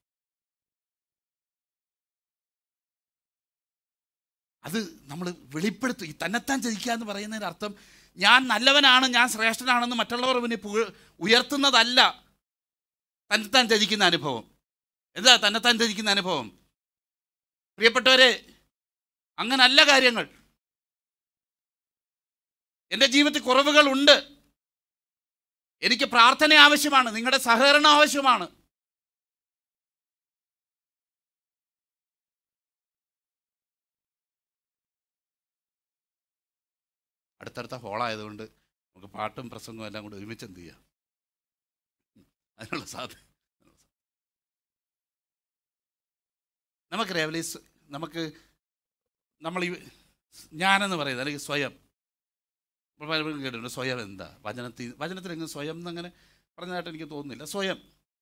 അത് നമ്മൾ വെളിപ്പെടുത്തും ഈ തന്നെത്താൻ ചതിക്കുക എന്ന് പറയുന്നതിന് അർത്ഥം ഞാൻ നല്ലവനാണ് ഞാൻ ശ്രേഷ്ഠനാണെന്ന് മറ്റുള്ളവർ പിന്നെ പുക ഉയർത്തുന്നതല്ല തന്നെത്താൻ ചതിക്കുന്ന അനുഭവം എന്താ തന്നെത്താൻ ചതിക്കുന്ന അനുഭവം പ്രിയപ്പെട്ടവരെ അങ്ങനല്ല കാര്യങ്ങൾ എൻ്റെ ജീവിതത്തിൽ കുറവുകളുണ്ട് എനിക്ക് പ്രാർത്ഥന ആവശ്യമാണ് നിങ്ങളുടെ സഹകരണം ആവശ്യമാണ് അടുത്തടുത്ത ഹോളായതുകൊണ്ട് നമുക്ക് പാട്ടും പ്രസംഗവും എല്ലാം കൂടെ ഒരുമിച്ച് എന്ത് ചെയ്യാം അതിനുള്ള സാധ്യത നമുക്കറിയാം ഈ സ്വ- നമുക്ക് നമ്മൾ ഈ ഞാനെന്ന് പറയുന്നത് അല്ലെങ്കിൽ സ്വയം ഇപ്പോൾ പലപ്പോഴും കേട്ടിട്ടുണ്ട് സ്വയം എന്താ വചനത്തിൽ വചനത്തിലെങ്കിലും സ്വയം എന്നങ്ങനെ പറഞ്ഞതായിട്ട് എനിക്ക് തോന്നുന്നില്ല സ്വയം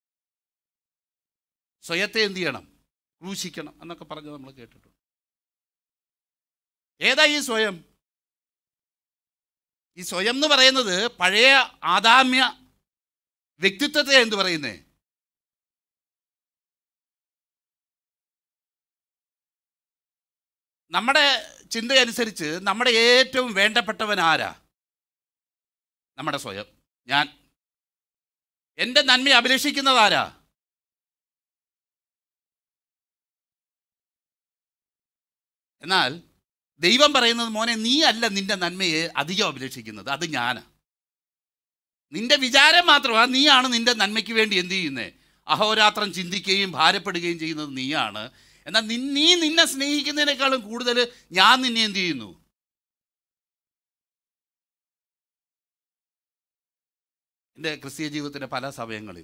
സ്വയത്തെ എന്ത് ചെയ്യണം ക്രൂശിക്കണം എന്നൊക്കെ പറഞ്ഞ് നമ്മൾ കേട്ടിട്ടുണ്ട് ഏതാ ഈ സ്വയം ഈ സ്വയം എന്ന് പറയുന്നത് പഴയ ആദാമ്യ വ്യക്തിത്വത്തെ എന്ത് പറയുന്നേ നമ്മുടെ ചിന്തയനുസരിച്ച് നമ്മുടെ ഏറ്റവും വേണ്ടപ്പെട്ടവൻ ആരാ നമ്മുടെ സ്വയം ഞാൻ എൻ്റെ നന്മയെ അഭിലഷിക്കുന്നത് ആരാ എന്നാൽ ദൈവം പറയുന്നത് മോനെ നീ അല്ല നിന്റെ നന്മയെ അധികം അഭിലഷിക്കുന്നത് അത് ഞാനാ നിന്റെ വിചാരം മാത്രമാണ് നീയാണ് നിന്റെ നന്മയ്ക്ക് വേണ്ടി എന്ത് ചെയ്യുന്നത് അഹോരാത്രം ചിന്തിക്കുകയും ഭാരപ്പെടുകയും ചെയ്യുന്നത് നീയാണ് എന്നാൽ നിൻ- നീ നിന്നെ സ്നേഹിക്കുന്നതിനേക്കാളും കൂടുതൽ ഞാൻ നിന്നെ എന്ത് ചെയ്യുന്നു എൻ്റെ ക്രിസ്തീയ ജീവിതത്തിൻ്റെ പല സമയങ്ങളിൽ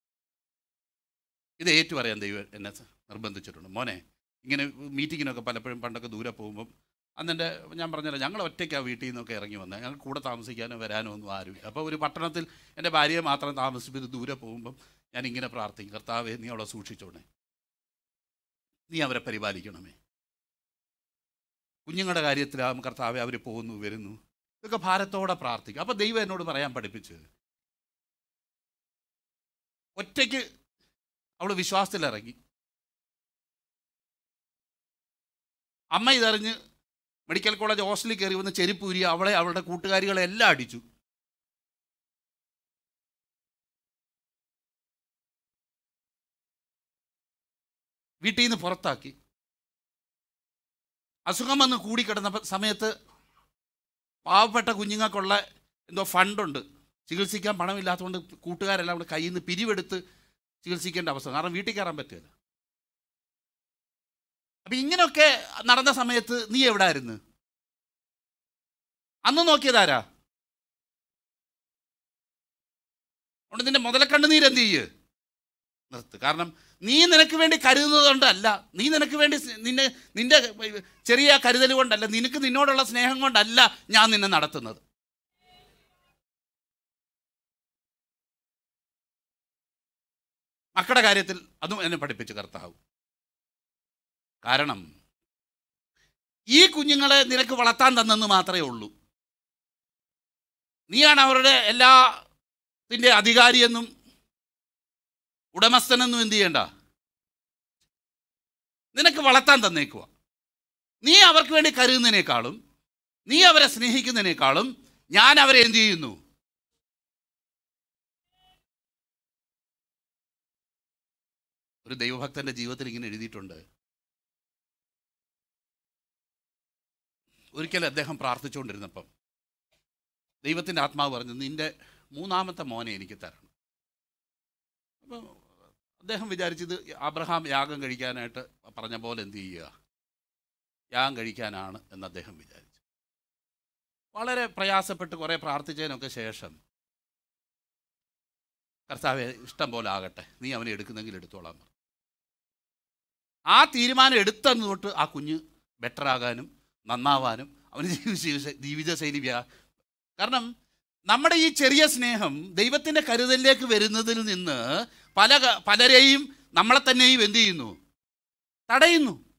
ഇത് ഏറ്റുപറയാൻ ദൈവം എന്നെ നിർബന്ധിച്ചിട്ടുണ്ട് മോനെ ഇങ്ങനെ മീറ്റിങ്ങിനൊക്കെ പലപ്പോഴും പണ്ടൊക്കെ ദൂരെ പോകുമ്പം അന്നെൻ്റെ ഞാൻ പറഞ്ഞല്ലോ ഞങ്ങൾ ഒറ്റയ്ക്കാണ് വീട്ടിൽ നിന്നൊക്കെ ഇറങ്ങി വന്നത് ഞങ്ങൾ കൂടെ താമസിക്കാനോ വരാനോ ഒന്നും ആരുമില്ല അപ്പോൾ ഒരു പട്ടണത്തിൽ എൻ്റെ ഭാര്യയെ മാത്രം താമസിപ്പിച്ച് ദൂരെ പോകുമ്പം ഞാൻ ഇങ്ങനെ പ്രാർത്ഥിക്കും കർത്താവേ നീ അവളെ സൂക്ഷിച്ചോണേ നീ അവരെ പരിപാലിക്കണമേ കുഞ്ഞുങ്ങളുടെ കാര്യത്തിലാകും കർത്താവെ അവർ പോകുന്നു വരുന്നു ഇതൊക്കെ ഭാരത്തോടെ പ്രാർത്ഥിക്കും അപ്പോൾ ദൈവം എന്നോട് പറയാൻ പഠിപ്പിച്ച് ഒറ്റയ്ക്ക് അവൾ വിശ്വാസത്തിലിറങ്ങി അമ്മ ഇതറിഞ്ഞ് മെഡിക്കൽ കോളേജ് ഹോസ്റ്റലിൽ കയറി വന്ന് ചെരുപ്പൂരി അവളെ അവളുടെ കൂട്ടുകാരികളെ എല്ലാം അടിച്ചു വീട്ടിൽ നിന്ന് പുറത്താക്കി അസുഖം വന്ന് കൂടിക്കിടന്ന സമയത്ത് പാവപ്പെട്ട കുഞ്ഞുങ്ങൾക്കുള്ള എന്തോ ഫണ്ടുണ്ട് ചികിത്സിക്കാൻ പണമില്ലാത്തതുകൊണ്ട് കൂട്ടുകാരെല്ലാം കൂടെ കയ്യിൽ നിന്ന് പിരിവെടുത്ത് ചികിത്സിക്കേണ്ട അവസ്ഥ കാരണം വീട്ടിൽ കയറാൻ പറ്റില്ല അപ്പം ഇങ്ങനെയൊക്കെ നടന്ന സമയത്ത് നീ എവിടെ ആയിരുന്നു അന്ന് നോക്കിയതാരാ അതുകൊണ്ട് നിന്റെ മുതലക്കണ്ണുനീര് എന്ത് ചെയ്യ് നിർത്ത് കാരണം നീ നിനക്ക് വേണ്ടി കരുതുന്നത് കൊണ്ടല്ല നീ നിനക്ക് വേണ്ടി സ് നിന്നെ നിന്റെ ചെറിയ കരുതൽ കൊണ്ടല്ല നിനക്ക് നിന്നോടുള്ള സ്നേഹം കൊണ്ടല്ല ഞാൻ നിന്നെ നടത്തുന്നത് മക്കളുടെ കാര്യത്തിൽ അതും എന്നെ പഠിപ്പിച്ചു കർത്താവ് കാരണം ഈ കുഞ്ഞുങ്ങളെ നിനക്ക് വളർത്താൻ തന്നെന്ന് മാത്രമേ ഉള്ളൂ നീയാണ് അവരുടെ എല്ലാത്തിൻ്റെ അധികാരിയെന്നും ഉടമസ്ഥനെന്നും എന്ത് ചെയ്യണ്ട നിനക്ക് വളർത്താൻ തന്നേക്കുക നീ അവർക്ക് വേണ്ടി കരുതുന്നതിനേക്കാളും നീ അവരെ സ്നേഹിക്കുന്നതിനേക്കാളും ഞാൻ അവരെ എന്ത് ചെയ്യുന്നു ഒരു ദൈവഭക്തന്റെ ജീവിതത്തിൽ ഇങ്ങനെ എഴുതിയിട്ടുണ്ട് ഒരിക്കൽ അദ്ദേഹം പ്രാർത്ഥിച്ചുകൊണ്ടിരുന്നപ്പം ദൈവത്തിൻ്റെ ആത്മാവ് പറഞ്ഞു നിന്റെ മൂന്നാമത്തെ മോനെ എനിക്ക് തരണം അപ്പം അദ്ദേഹം വിചാരിച്ചത് അബ്രഹാം യാഗം കഴിക്കാനായിട്ട് പറഞ്ഞ പോലെ എന്ത് ചെയ്യുക യാഗം കഴിക്കാനാണ് എന്ന് അദ്ദേഹം വിചാരിച്ചു വളരെ പ്രയാസപ്പെട്ട് കുറേ പ്രാർത്ഥിച്ചതിനൊക്കെ ശേഷം കർത്താവെ ഇഷ്ടം പോലെ ആകട്ടെ നീ അവനെ എടുക്കുന്നെങ്കിൽ എടുത്തോളാം പറഞ്ഞു. ആ തീരുമാനം എടുത്തന്ന് തൊട്ട് ആ കുഞ്ഞ് ബെറ്ററാകാനും നന്നാവാനും അവന് ജീവിത ജീവിതശൈലി വ്യാ കാരണം നമ്മുടെ ഈ ചെറിയ സ്നേഹം ദൈവത്തിൻ്റെ കരുതലിലേക്ക് വരുന്നതിൽ നിന്ന് പല ക- പലരെയും നമ്മളെ തന്നെയും എന്ത് ചെയ്യുന്നു തടയുന്നു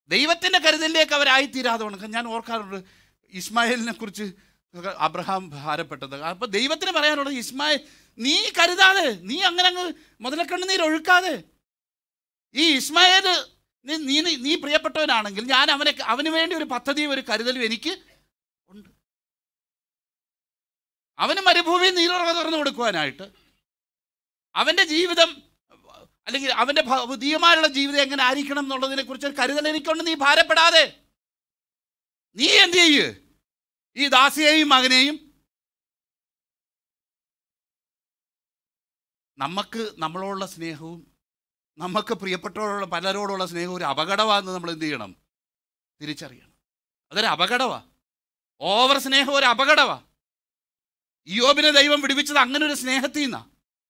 ദൈവത്തിൻ്റെ കരുതലിലേക്ക് അവരായിത്തീരാതെ ഉണക്കം ഞാൻ ഓർക്കാറുണ്ട് ഇസ്മായിലിനെ കുറിച്ച് അബ്രഹാം ഭാരപ്പെട്ടത് അപ്പോൾ ദൈവത്തിന് പറയാനുള്ളത് ഇസ്മായിൽ നീ കരുതാതെ നീ അങ്ങനെ അങ്ങ് മുതലക്കണ്ണുനീർ ഒഴുക്കാതെ ഈ ഇസ്മായിൽ നീ നീ നീ പ്രിയപ്പെട്ടവനാണെങ്കിൽ ഞാൻ അവനെ അവന് വേണ്ടി ഒരു പദ്ധതിയും ഒരു കരുതലും എനിക്ക് ഉണ്ട് അവന് മരുഭൂമി നീരുറവ തുറന്നു കൊടുക്കുവാനായിട്ട് അവൻ്റെ ജീവിതം അല്ലെങ്കിൽ അവൻ്റെ ഭ- പുതിയമായുള്ള ജീവിതം എങ്ങനെ ആയിരിക്കണം എന്നുള്ളതിനെ കുറിച്ച് ഒരു കരുതൽ എനിക്കൊണ്ട് നീ ഭാരപ്പെടാതെ നീ എന്ത് ചെയ്യ് ഈ ദാസിയെയും മകനെയും നമുക്ക് നമ്മളോടുള്ള സ്നേഹവും നമുക്ക് പ്രിയപ്പെട്ടവരോടുള്ള പലരോടുള്ള സ്നേഹവും ഒരു അപകടമാണെന്ന് നമ്മൾ എന്ത് ചെയ്യണം തിരിച്ചറിയണം അതൊരു അപകടമാണ് ഓവർ സ്നേഹം ഒരു അപകടമാണ് യോബിനെ ദൈവം വിടുവിച്ചത് അങ്ങനെ ഒരു സ്നേഹത്തിൽ നിന്നാണ്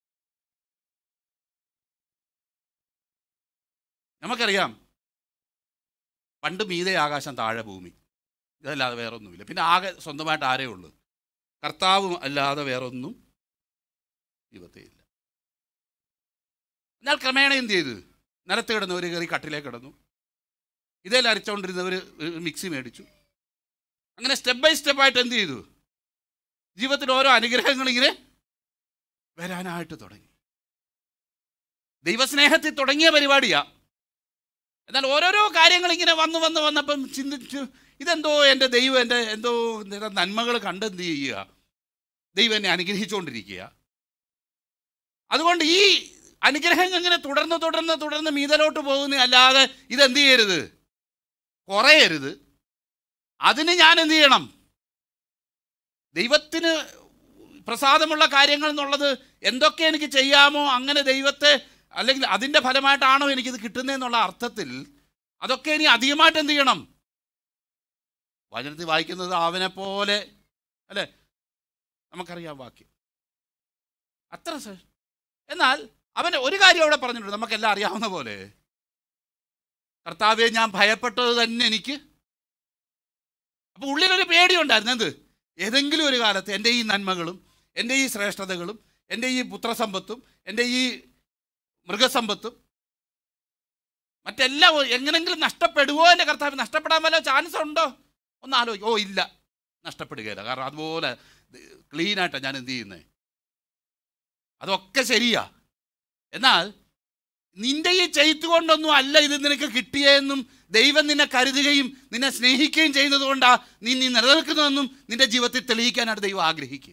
നമുക്കറിയാം പണ്ട് മീതെ ആകാശം താഴെ ഭൂമി ഇതല്ലാതെ വേറെ ഒന്നുമില്ല പിന്നെ ആകെ സ്വന്തമായിട്ട് ആരേ ഉള്ളൂ കർത്താവും അല്ലാതെ വേറൊന്നും ദൈവത്തെയില്ല എന്നാൽ ക്രമേണ എന്ത് ചെയ്തു നിലത്ത് കിടന്നവർ കയറി കട്ടിലേക്ക് കിടന്നു ഇതേൽ അരച്ചുകൊണ്ടിരുന്നവർ മിക്സി മേടിച്ചു അങ്ങനെ സ്റ്റെപ്പ് ബൈ സ്റ്റെപ്പായിട്ട് എന്ത് ചെയ്തു ജീവിതത്തിൽ ഓരോ അനുഗ്രഹങ്ങൾ ഇങ്ങനെ വരാനായിട്ട് തുടങ്ങി ദൈവസ്നേഹത്തിൽ തുടങ്ങിയ പരിപാടിയാ എന്നാൽ ഓരോരോ കാര്യങ്ങൾ ഇങ്ങനെ വന്ന് വന്ന് വന്നപ്പം ചിന്തിച്ചു ഇതെന്തോ എൻ്റെ ദൈവം എൻ്റെ എന്തോ നന്മകൾ കണ്ടെന്ത് ചെയ്യുക ദൈവം എന്നെ അനുഗ്രഹിച്ചുകൊണ്ടിരിക്കുക അതുകൊണ്ട് ഈ അനുഗ്രഹം ഇങ്ങനെ തുടർന്ന് തുടർന്ന് തുടർന്ന് മീതലോട്ട് പോകുന്ന അല്ലാതെ ഇതെന്ത് ചെയ്യരുത് കുറയരുത് അതിന് ഞാൻ എന്ത് ചെയ്യണം ദൈവത്തിന് പ്രസാദമുള്ള കാര്യങ്ങൾ എന്നുള്ളത് എന്തൊക്കെ എനിക്ക് ചെയ്യാമോ അങ്ങനെ ദൈവത്തെ അല്ലെങ്കിൽ അതിൻ്റെ ഫലമായിട്ടാണോ എനിക്കിത് കിട്ടുന്നതെന്നുള്ള അർത്ഥത്തിൽ അതൊക്കെ ഇനി അധികമായിട്ട് എന്ത് ചെയ്യണം വചനത്തിൽ വായിക്കുന്നത് അവനെ പോലെ അല്ലേ നമുക്കറിയാം വാക്യം അത്ര സ- എന്നാൽ അവൻ ഒരു കാര്യം അവിടെ പറഞ്ഞിട്ടുണ്ട് നമുക്കെല്ലാം അറിയാവുന്ന പോലെ കർത്താവെ ഞാൻ ഭയപ്പെട്ടത് തന്നെ എനിക്ക് അപ്പോൾ ഉള്ളിലൊരു പേടിയുണ്ടായിരുന്നു എന്ത് ഏതെങ്കിലും ഒരു കാലത്ത് എൻ്റെ ഈ നന്മകളും എൻ്റെ ഈ ശ്രേഷ്ഠതകളും എൻ്റെ ഈ പുത്രസമ്പത്തും എൻ്റെ ഈ മൃഗസമ്പത്തും മറ്റെല്ലാം ഒ- എങ്ങനെങ്കിലും നഷ്ടപ്പെടുവോ എൻ്റെ കർത്താവ് നഷ്ടപ്പെടാൻ വല്ല ചാൻസ് ഉണ്ടോ ഒന്ന് ആലോചിക്കും ഓ ഇല്ല നഷ്ടപ്പെടുകയില്ല കാരണം അതുപോലെ ക്ലീനായിട്ടാണ് ഞാൻ എന്ത് ചെയ്യുന്നത് അതൊക്കെ ശരിയാ എന്നാൽ നിന്റെ ഈ ചെയ്ത്ത് കൊണ്ടൊന്നും അല്ല ഇത് നിനക്ക് കിട്ടിയെന്നും ദൈവം നിന്നെ കരുതുകയും നിന്നെ സ്നേഹിക്കുകയും ചെയ്യുന്നത് കൊണ്ടാ നീ നീ നിലനിൽക്കുന്നതെന്നും നിന്റെ ജീവിതത്തിൽ തെളിയിക്കാനായിട്ട് ദൈവം ആഗ്രഹിക്കുക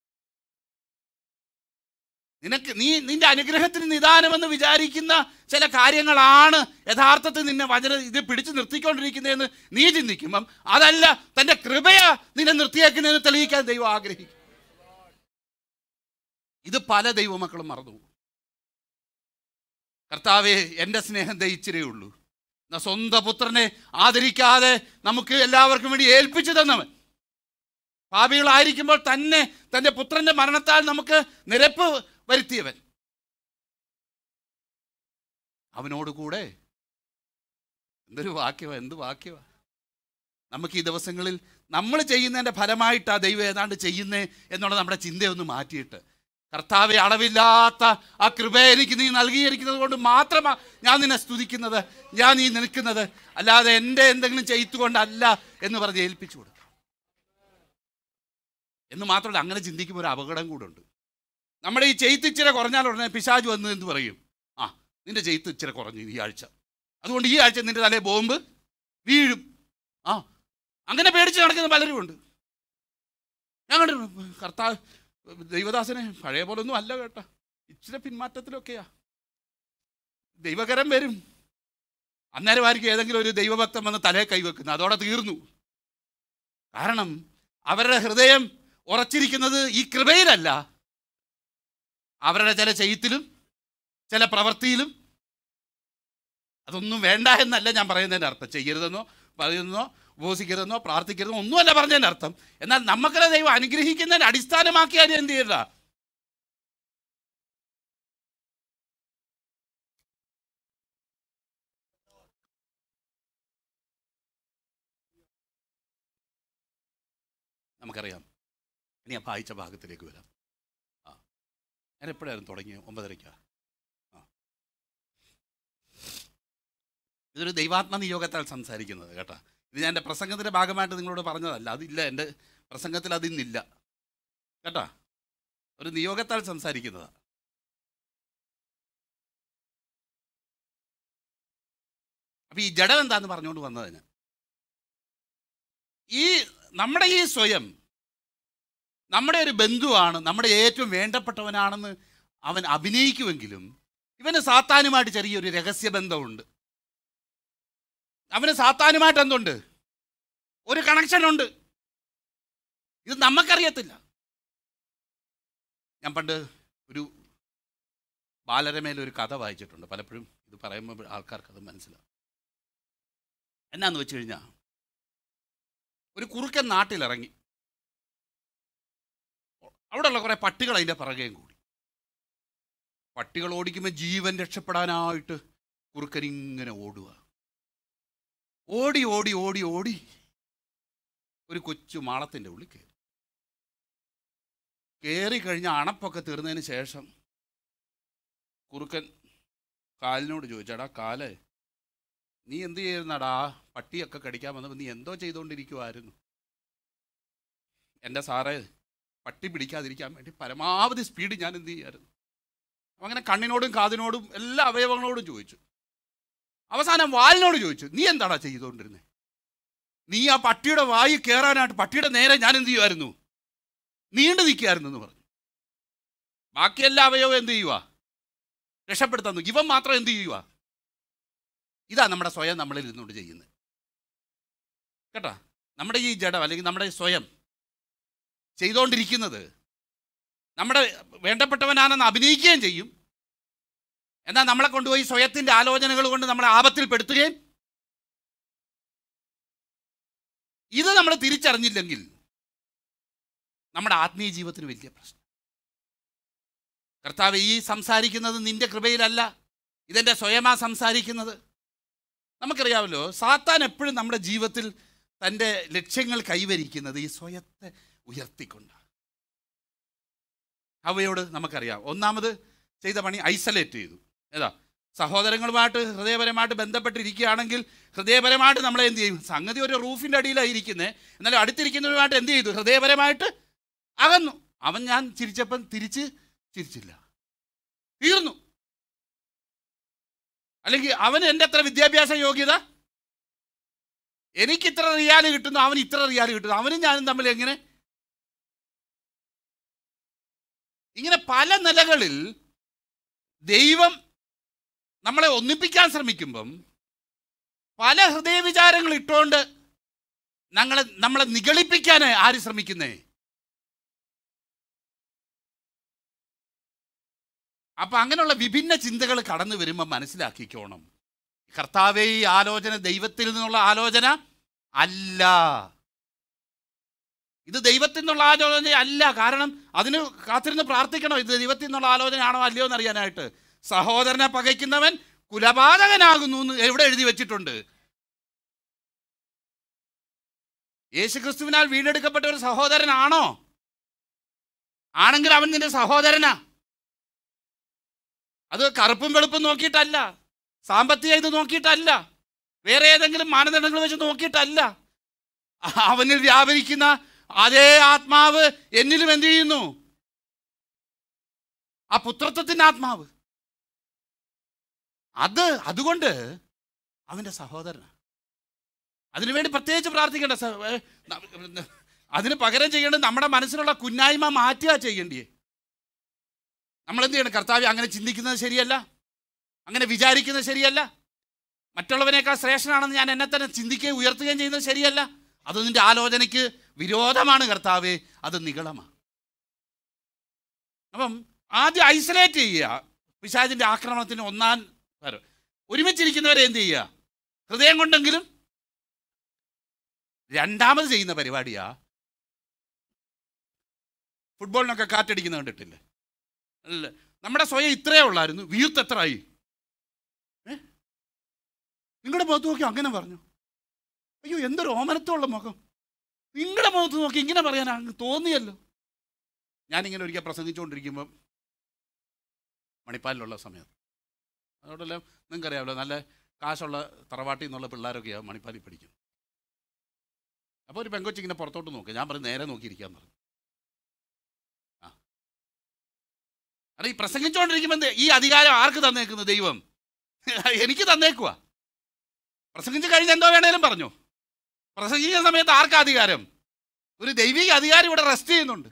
നിനക്ക് നീ നിന്റെ അനുഗ്രഹത്തിന് നിദാനമെന്ന് വിചാരിക്കുന്ന ചില കാര്യങ്ങളാണ് യഥാർത്ഥത്തിൽ നിന്നെ വചന ഇത് പിടിച്ചു നിർത്തിക്കൊണ്ടിരിക്കുന്നതെന്ന് നീ ചിന്തിക്കുമ്പം അതല്ല തൻ്റെ കൃപയാ നിന്നെ നിർത്തിയേക്കുന്നതെന്ന് തെളിയിക്കാൻ ദൈവം ആഗ്രഹിക്കും ഇത് പല ദൈവമക്കളും മറന്നു പോകും. കർത്താവെ എൻ്റെ സ്നേഹം ദയിച്ചിരേ ഉള്ളൂ എന്നാ സ്വന്തം പുത്രനെ ആദരിക്കാതെ നമുക്ക് എല്ലാവർക്കും വേണ്ടി ഏൽപ്പിച്ചു തന്നവൻ പാപികളായിരിക്കുമ്പോൾ തന്നെ തൻ്റെ പുത്രൻ്റെ മരണത്താൽ നമുക്ക് നിരപ്പ് വരുത്തിയവൻ അവനോട് കൂടെ എന്തൊരു വാക്യമാ എന്ത് വാക്യമാ നമുക്ക് ഈ ദിവസങ്ങളിൽ നമ്മൾ ചെയ്യുന്നതിൻ്റെ ഫലമായിട്ടാണ് ദൈവം ഏതാണ്ട് ചെയ്യുന്നേ എന്നുള്ള നമ്മുടെ ചിന്തയൊന്ന് മാറ്റിയിട്ട് കർത്താവെ അളവില്ലാത്ത ആ കൃപയെ എനിക്ക് നീ നൽകിയിരിക്കുന്നത് കൊണ്ട് മാത്രമാണ് ഞാൻ നിന്നെ സ്തുതിക്കുന്നത് ഞാൻ നീ നിൽക്കുന്നത് അല്ലാതെ എൻ്റെ എന്തെങ്കിലും ചെയ്തുകൊണ്ടല്ല എന്ന് പറഞ്ഞ് ഏൽപ്പിച്ചു കൊടുക്കാം എന്ന് മാത്രമല്ല അങ്ങനെ ചിന്തിക്കുമ്പോൾ ഒരു അപകടം കൂടെ ഉണ്ട് നമ്മുടെ ഈ ചെയ്ത്ത് ഇച്ചിരി കുറഞ്ഞാൽ ഉടനെ പിശാജ് വന്ന് എന്ന് പറയും ആ നിന്റെ ചെയ്ത്ത് ഇച്ചിരി കുറഞ്ഞു ഈ ആഴ്ച അതുകൊണ്ട് ഈ ആഴ്ച നിന്റെ തലേ ബോംബ് വീഴും ആ അങ്ങനെ പേടിച്ച് നടക്കുന്ന പലരും ഉണ്ട് ഞാൻ കണ്ടിട്ടുണ്ട് കർത്താവ് ദൈവദാസനെ പഴയ പോലെ ഒന്നും അല്ല കേട്ടോ ഇച്ചിരി പിന്മാറ്റത്തിലൊക്കെയാ ദൈവകരം വരും അന്നേരമായിരിക്കും ഏതെങ്കിലും ഒരു ദൈവഭക്തൻ വന്ന് തലേ കൈവെക്കുന്നത് അതോടെ തീർന്നു കാരണം അവരുടെ ഹൃദയം ഉറച്ചിരിക്കുന്നത് ഈ കൃപയിലല്ല അവരുടെ ചില ചെയ്ത്തിലും ചില പ്രവൃത്തിയിലും അതൊന്നും വേണ്ട എന്നല്ല ഞാൻ പറയുന്നതിൻ്റെ അർത്ഥം ചെയ്യരുതെന്നോ പറയുന്നോ ഉപവസിക്കരുതെന്നോ പ്രാർത്ഥിക്കരുതെന്നോ ഒന്നുമല്ല പറഞ്ഞതിൻ്റെ അർത്ഥം എന്നാൽ നമുക്കത് ദൈവം അനുഗ്രഹിക്കുന്നതിൻ്റെ അടിസ്ഥാനമാക്കി അതിന് എന്ത് ചെയ്യണ്ട നമുക്കറിയാം ഇനി ആ വായിച്ച ഭാഗത്തിലേക്ക് വരാം ആ ഞാൻ എപ്പോഴായിരുന്നു തുടങ്ങിയത് ഒമ്പതരയ്ക്കാ ആ ഇതൊരു ദൈവാത്മ നിയോഗത്താൽ സംസാരിക്കുന്നത് കേട്ടോ ഇത് ഞാൻ എൻ്റെ പ്രസംഗത്തിൻ്റെ ഭാഗമായിട്ട് നിങ്ങളോട് പറഞ്ഞതല്ല അതില്ല എൻ്റെ പ്രസംഗത്തിൽ അതിന്നില്ല കേട്ടോ ഒരു നിയോഗത്താൽ സംസാരിക്കുന്നതാണ് അപ്പം ഈ ജഡം എന്താന്ന് പറഞ്ഞുകൊണ്ട് വന്നത് ഞാൻ ഈ നമ്മുടെ ഈ സ്വയം നമ്മുടെ ഒരു ബന്ധുവാണ് നമ്മുടെ ഏറ്റവും വേണ്ടപ്പെട്ടവനാണെന്ന് അവൻ അഭിനയിക്കുമെങ്കിലും ഇവന് സാത്താനുമായിട്ട് ചെറിയൊരു രഹസ്യബന്ധമുണ്ട് അവന് സാത്താനുമായിട്ട് എന്തുണ്ട് ഒരു കണക്ഷൻ ഉണ്ട് ഇത് നമുക്കറിയത്തില്ല ഞാൻ പണ്ട് ഒരു ബാലരമയിൽ ഒരു കഥ വായിച്ചിട്ടുണ്ട് പലപ്പോഴും ഇത് പറയുമ്പോൾ ആൾക്കാർക്ക് അത് മനസ്സിലാവും എന്നാന്ന് വെച്ച് കഴിഞ്ഞാൽ ഒരു കുറുക്കൻ നാട്ടിലിറങ്ങി അവിടെയുള്ള കുറേ പട്ടികൾ അതിൻ്റെ പിറകെയും കൂടി പട്ടികൾ ഓടിക്കുമ്പോൾ ജീവൻ രക്ഷപ്പെടാനായിട്ട് കുറുക്കൻ ഇങ്ങനെ ഓടുക ഓടി ഓടി ഓടി ഓടി ഒരു കൊച്ചു മാളത്തിൻ്റെ ഉള്ളിൽ കയറി കയറി കഴിഞ്ഞ അണപ്പൊക്കെ തീർന്നതിന് ശേഷം കുറുക്കൻ കാലിനോട് ചോദിച്ചാടാ കാലേ നീ എന്ത് ചെയ്യുന്നടാ പട്ടിയൊക്കെ കടിക്കാൻ വന്നപ്പോൾ നീ എന്തോ ചെയ്തുകൊണ്ടിരിക്കുമായിരുന്നു എൻ്റെ സാറേ പട്ടി പിടിക്കാതിരിക്കാൻ വേണ്ടി പരമാവധി സ്പീഡ് ഞാൻ എന്ത് ചെയ്യായിരുന്നു അപ്പം അങ്ങനെ കണ്ണിനോടും കാതിനോടും എല്ലാ അവയവങ്ങളോടും ചോദിച്ചു അവസാനം വാലിനോട് ചോദിച്ചു നീ എന്താടാ ചെയ്തുകൊണ്ടിരുന്നത് നീ ആ പട്ടിയുടെ വായി കയറാനായിട്ട് പട്ടിയുടെ നേരെ ഞാൻ എന്ത് ചെയ്യുമായിരുന്നു നീണ്ടു നിൽക്കുകയായിരുന്നു എന്ന് പറഞ്ഞു ബാക്കി എല്ലാ അവയവം എന്ത് ചെയ്യുക രക്ഷപ്പെടുത്താൻ നോക്കി ഇവൻ മാത്രം എന്ത് ചെയ്യുക ഇതാ നമ്മുടെ സ്വയം നമ്മളിൽ ഇരുന്നുകൊണ്ട് ചെയ്യുന്നത് കേട്ടോ നമ്മുടെ ഈ ജഡം അല്ലെങ്കിൽ നമ്മുടെ ഈ സ്വയം ചെയ്തുകൊണ്ടിരിക്കുന്നത് നമ്മുടെ വേണ്ടപ്പെട്ടവനാണെന്ന് അഭിനയിക്കുകയും ചെയ്യും എന്നാൽ നമ്മളെ കൊണ്ടുപോയി സ്വയത്തിൻ്റെ ആലോചനകൾ കൊണ്ട് നമ്മളെ ആപത്തിൽപ്പെടുത്തുകയും ഇത് നമ്മൾ തിരിച്ചറിഞ്ഞില്ലെങ്കിൽ നമ്മുടെ ആത്മീയ ജീവിതത്തിന് വലിയ പ്രശ്നം കർത്താവ് ഈ സംസാരിക്കുന്നത് നിന്റെ കൃപയിലല്ല ഇതെൻ്റെ സ്വയമാ സംസാരിക്കുന്നത് നമുക്കറിയാമല്ലോ സാത്താൻ എപ്പോഴും നമ്മുടെ ജീവിതത്തിൽ തൻ്റെ ലക്ഷ്യങ്ങൾ കൈവരിക്കുന്നത് ഈ സ്വയത്തെ ഉയർത്തിക്കൊണ്ടാണ് അവയോട് നമുക്കറിയാം ഒന്നാമത് ചെയ്ത പണി ഐസൊലേറ്റ് ചെയ്തു ഏതാ സഹോദരങ്ങളുമായിട്ട് ഹൃദയപരമായിട്ട് ബന്ധപ്പെട്ടിരിക്കുകയാണെങ്കിൽ ഹൃദയപരമായിട്ട് നമ്മളെ എന്ത് ചെയ്യും സംഗതി ഒരു റൂഫിൻ്റെ അടിയിലാണ് ഇരിക്കുന്നത് എന്നാലും അടുത്തിരിക്കുന്നവരുമായിട്ട് എന്ത് ചെയ്തു ഹൃദയപരമായിട്ട് അകന്നു അവൻ ഞാൻ ചിരിച്ചപ്പം തിരിച്ച് ചിരിച്ചില്ല തീർന്നു അല്ലെങ്കിൽ അവന് എൻ്റെ അത്ര വിദ്യാഭ്യാസ യോഗ്യത എനിക്ക് ഇത്ര റിയാൽ കിട്ടുന്നു അവന് ഇത്ര റിയാൽ കിട്ടുന്നു അവനും ഞാനും തമ്മിൽ എങ്ങനെ ഇങ്ങനെ പല നിലകളിൽ ദൈവം നമ്മളെ ഒന്നിപ്പിക്കാൻ ശ്രമിക്കുമ്പം പല ഹൃദയവിചാരങ്ങൾ ഇട്ടുകൊണ്ട് ഞങ്ങളെ നമ്മളെ നിഗളിപ്പിക്കാൻ ആര് ശ്രമിക്കുന്നേ അപ്പം അങ്ങനെയുള്ള വിഭിന്ന ചിന്തകൾ കടന്നു വരുമ്പോൾ മനസ്സിലാക്കിക്കോണം കർത്താവേ ഈ ആലോചന ദൈവത്തിൽ നിന്നുള്ള ആലോചന അല്ല ഇത് ദൈവത്തിൽ നിന്നുള്ള ആലോചന അല്ല കാരണം അതിന് കാത്തിരുന്ന് പ്രാർത്ഥിക്കണം ഇത് ദൈവത്തിൽ നിന്നുള്ള ആലോചനയാണോ അല്ലയോ എന്ന് അറിയാനായിട്ട് സഹോദരനെ പകയ്ക്കുന്നവൻ കുലപാതകനാകുന്നു എന്ന് എവിടെ എഴുതി വെച്ചിട്ടുണ്ട് യേശുക്രിസ്തുവിനാൽ വീണ്ടെടുക്കപ്പെട്ട ഒരു സഹോദരനാണോ ആണെങ്കിൽ അവൻ നിന്റെ സഹോദരനാ അത് കറുപ്പും വെളുപ്പും നോക്കിയിട്ടല്ല സാമ്പത്തിക ഇത് നോക്കിയിട്ടല്ല വേറെ ഏതെങ്കിലും മാനദണ്ഡങ്ങൾ വെച്ച് നോക്കിയിട്ടല്ല അവനിൽ വ്യാപരിക്കുന്ന അതേ ആത്മാവ് എന്നിലും എന്ത് ചെയ്യുന്നു ആ പുത്രത്വത്തിൻ്റെ ആത്മാവ് അത് അതുകൊണ്ട് അവൻ്റെ സഹോദരനാണ് അതിനുവേണ്ടി പ്രത്യേകിച്ച് പ്രാർത്ഥിക്കേണ്ട സ- ഏ, ന- അതിന് പകരം ചെയ്യേണ്ടത് നമ്മുടെ മനസ്സിലുള്ള കുന്നായ്മ മാറ്റുക ചെയ്യേണ്ടിയേ നമ്മൾ എന്ത് ചെയ്യണം കർത്താവ് അങ്ങനെ ചിന്തിക്കുന്നത് ശരിയല്ല അങ്ങനെ വിചാരിക്കുന്നത് ശരിയല്ല മറ്റുള്ളവനേക്കാൾ ശ്രേഷ്ഠനാണെന്ന് ഞാൻ എന്നെ തന്നെ ചിന്തിക്കുകയും ഉയർത്തുകയും ചെയ്യുന്നത് ശരിയല്ല അത് നിന്റെ ആലോചനയ്ക്ക് വിരോധമാണ് കർത്താവെ അത് നികളമാണ് അപ്പം ആദ്യം ഐസൊലേറ്റ് ചെയ്യുക പിശാചിൻ്റെ ആക്രമണത്തിന് ഒന്നാം വരും ഒരുമിച്ചിരിക്കുന്നവരെ എന്ത് ചെയ്യുക ഹൃദയം കൊണ്ടെങ്കിലും രണ്ടാമത് ചെയ്യുന്ന പരിപാടിയാ ഫുട്ബോളിനൊക്കെ കാറ്റടിക്കുന്ന കണ്ടിട്ടില്ലേ അല്ല നമ്മുടെ സ്വയം ഇത്രയേ ഉള്ളായിരുന്നു വീർത്ത് എത്ര ആയി ഏ നിങ്ങളുടെ മുഖത്ത് നോക്കി അങ്ങനെ പറഞ്ഞു അയ്യോ എന്തൊരു ഓമനത്തുള്ള മുഖം നിങ്ങളുടെ മുഖത്ത് നോക്കി ഇങ്ങനെ പറയാൻ അങ്ങ് തോന്നിയല്ലോ ഞാനിങ്ങനെ ഒരിക്കൽ പ്രസംഗിച്ചുകൊണ്ടിരിക്കുമ്പം മണിപ്പാലിലുള്ള സമയത്ത് അതോടെല്ലാം നിങ്ങൾക്കറിയാമല്ലോ നല്ല കാശുള്ള തറവാട്ടിൽ നിന്നുള്ള പിള്ളേരൊക്കെയാണ് മണിപ്പാലി പഠിക്കുന്നത് അപ്പോൾ ഒരു പെങ്കൊച്ച് ഇങ്ങനെ പുറത്തോട്ട് നോക്കുക ഞാൻ പറഞ്ഞു നേരെ നോക്കിയിരിക്കാൻ പറഞ്ഞു ആ അല്ല ഈ പ്രസംഗിച്ചുകൊണ്ടിരിക്കുമ്പോൾ എന്ത് ഈ അധികാരം ആർക്ക് തന്നേക്കുന്നു ദൈവം എനിക്ക് തന്നേക്കുവാ പ്രസംഗിച്ച് കഴിഞ്ഞ് എന്തോ വേണേലും പറഞ്ഞു പ്രസംഗിക്കുന്ന സമയത്ത് ആർക്കാ അധികാരം ഒരു ദൈവിക അധികാരം ഇവിടെ റെസ്റ്റ് ചെയ്യുന്നുണ്ട്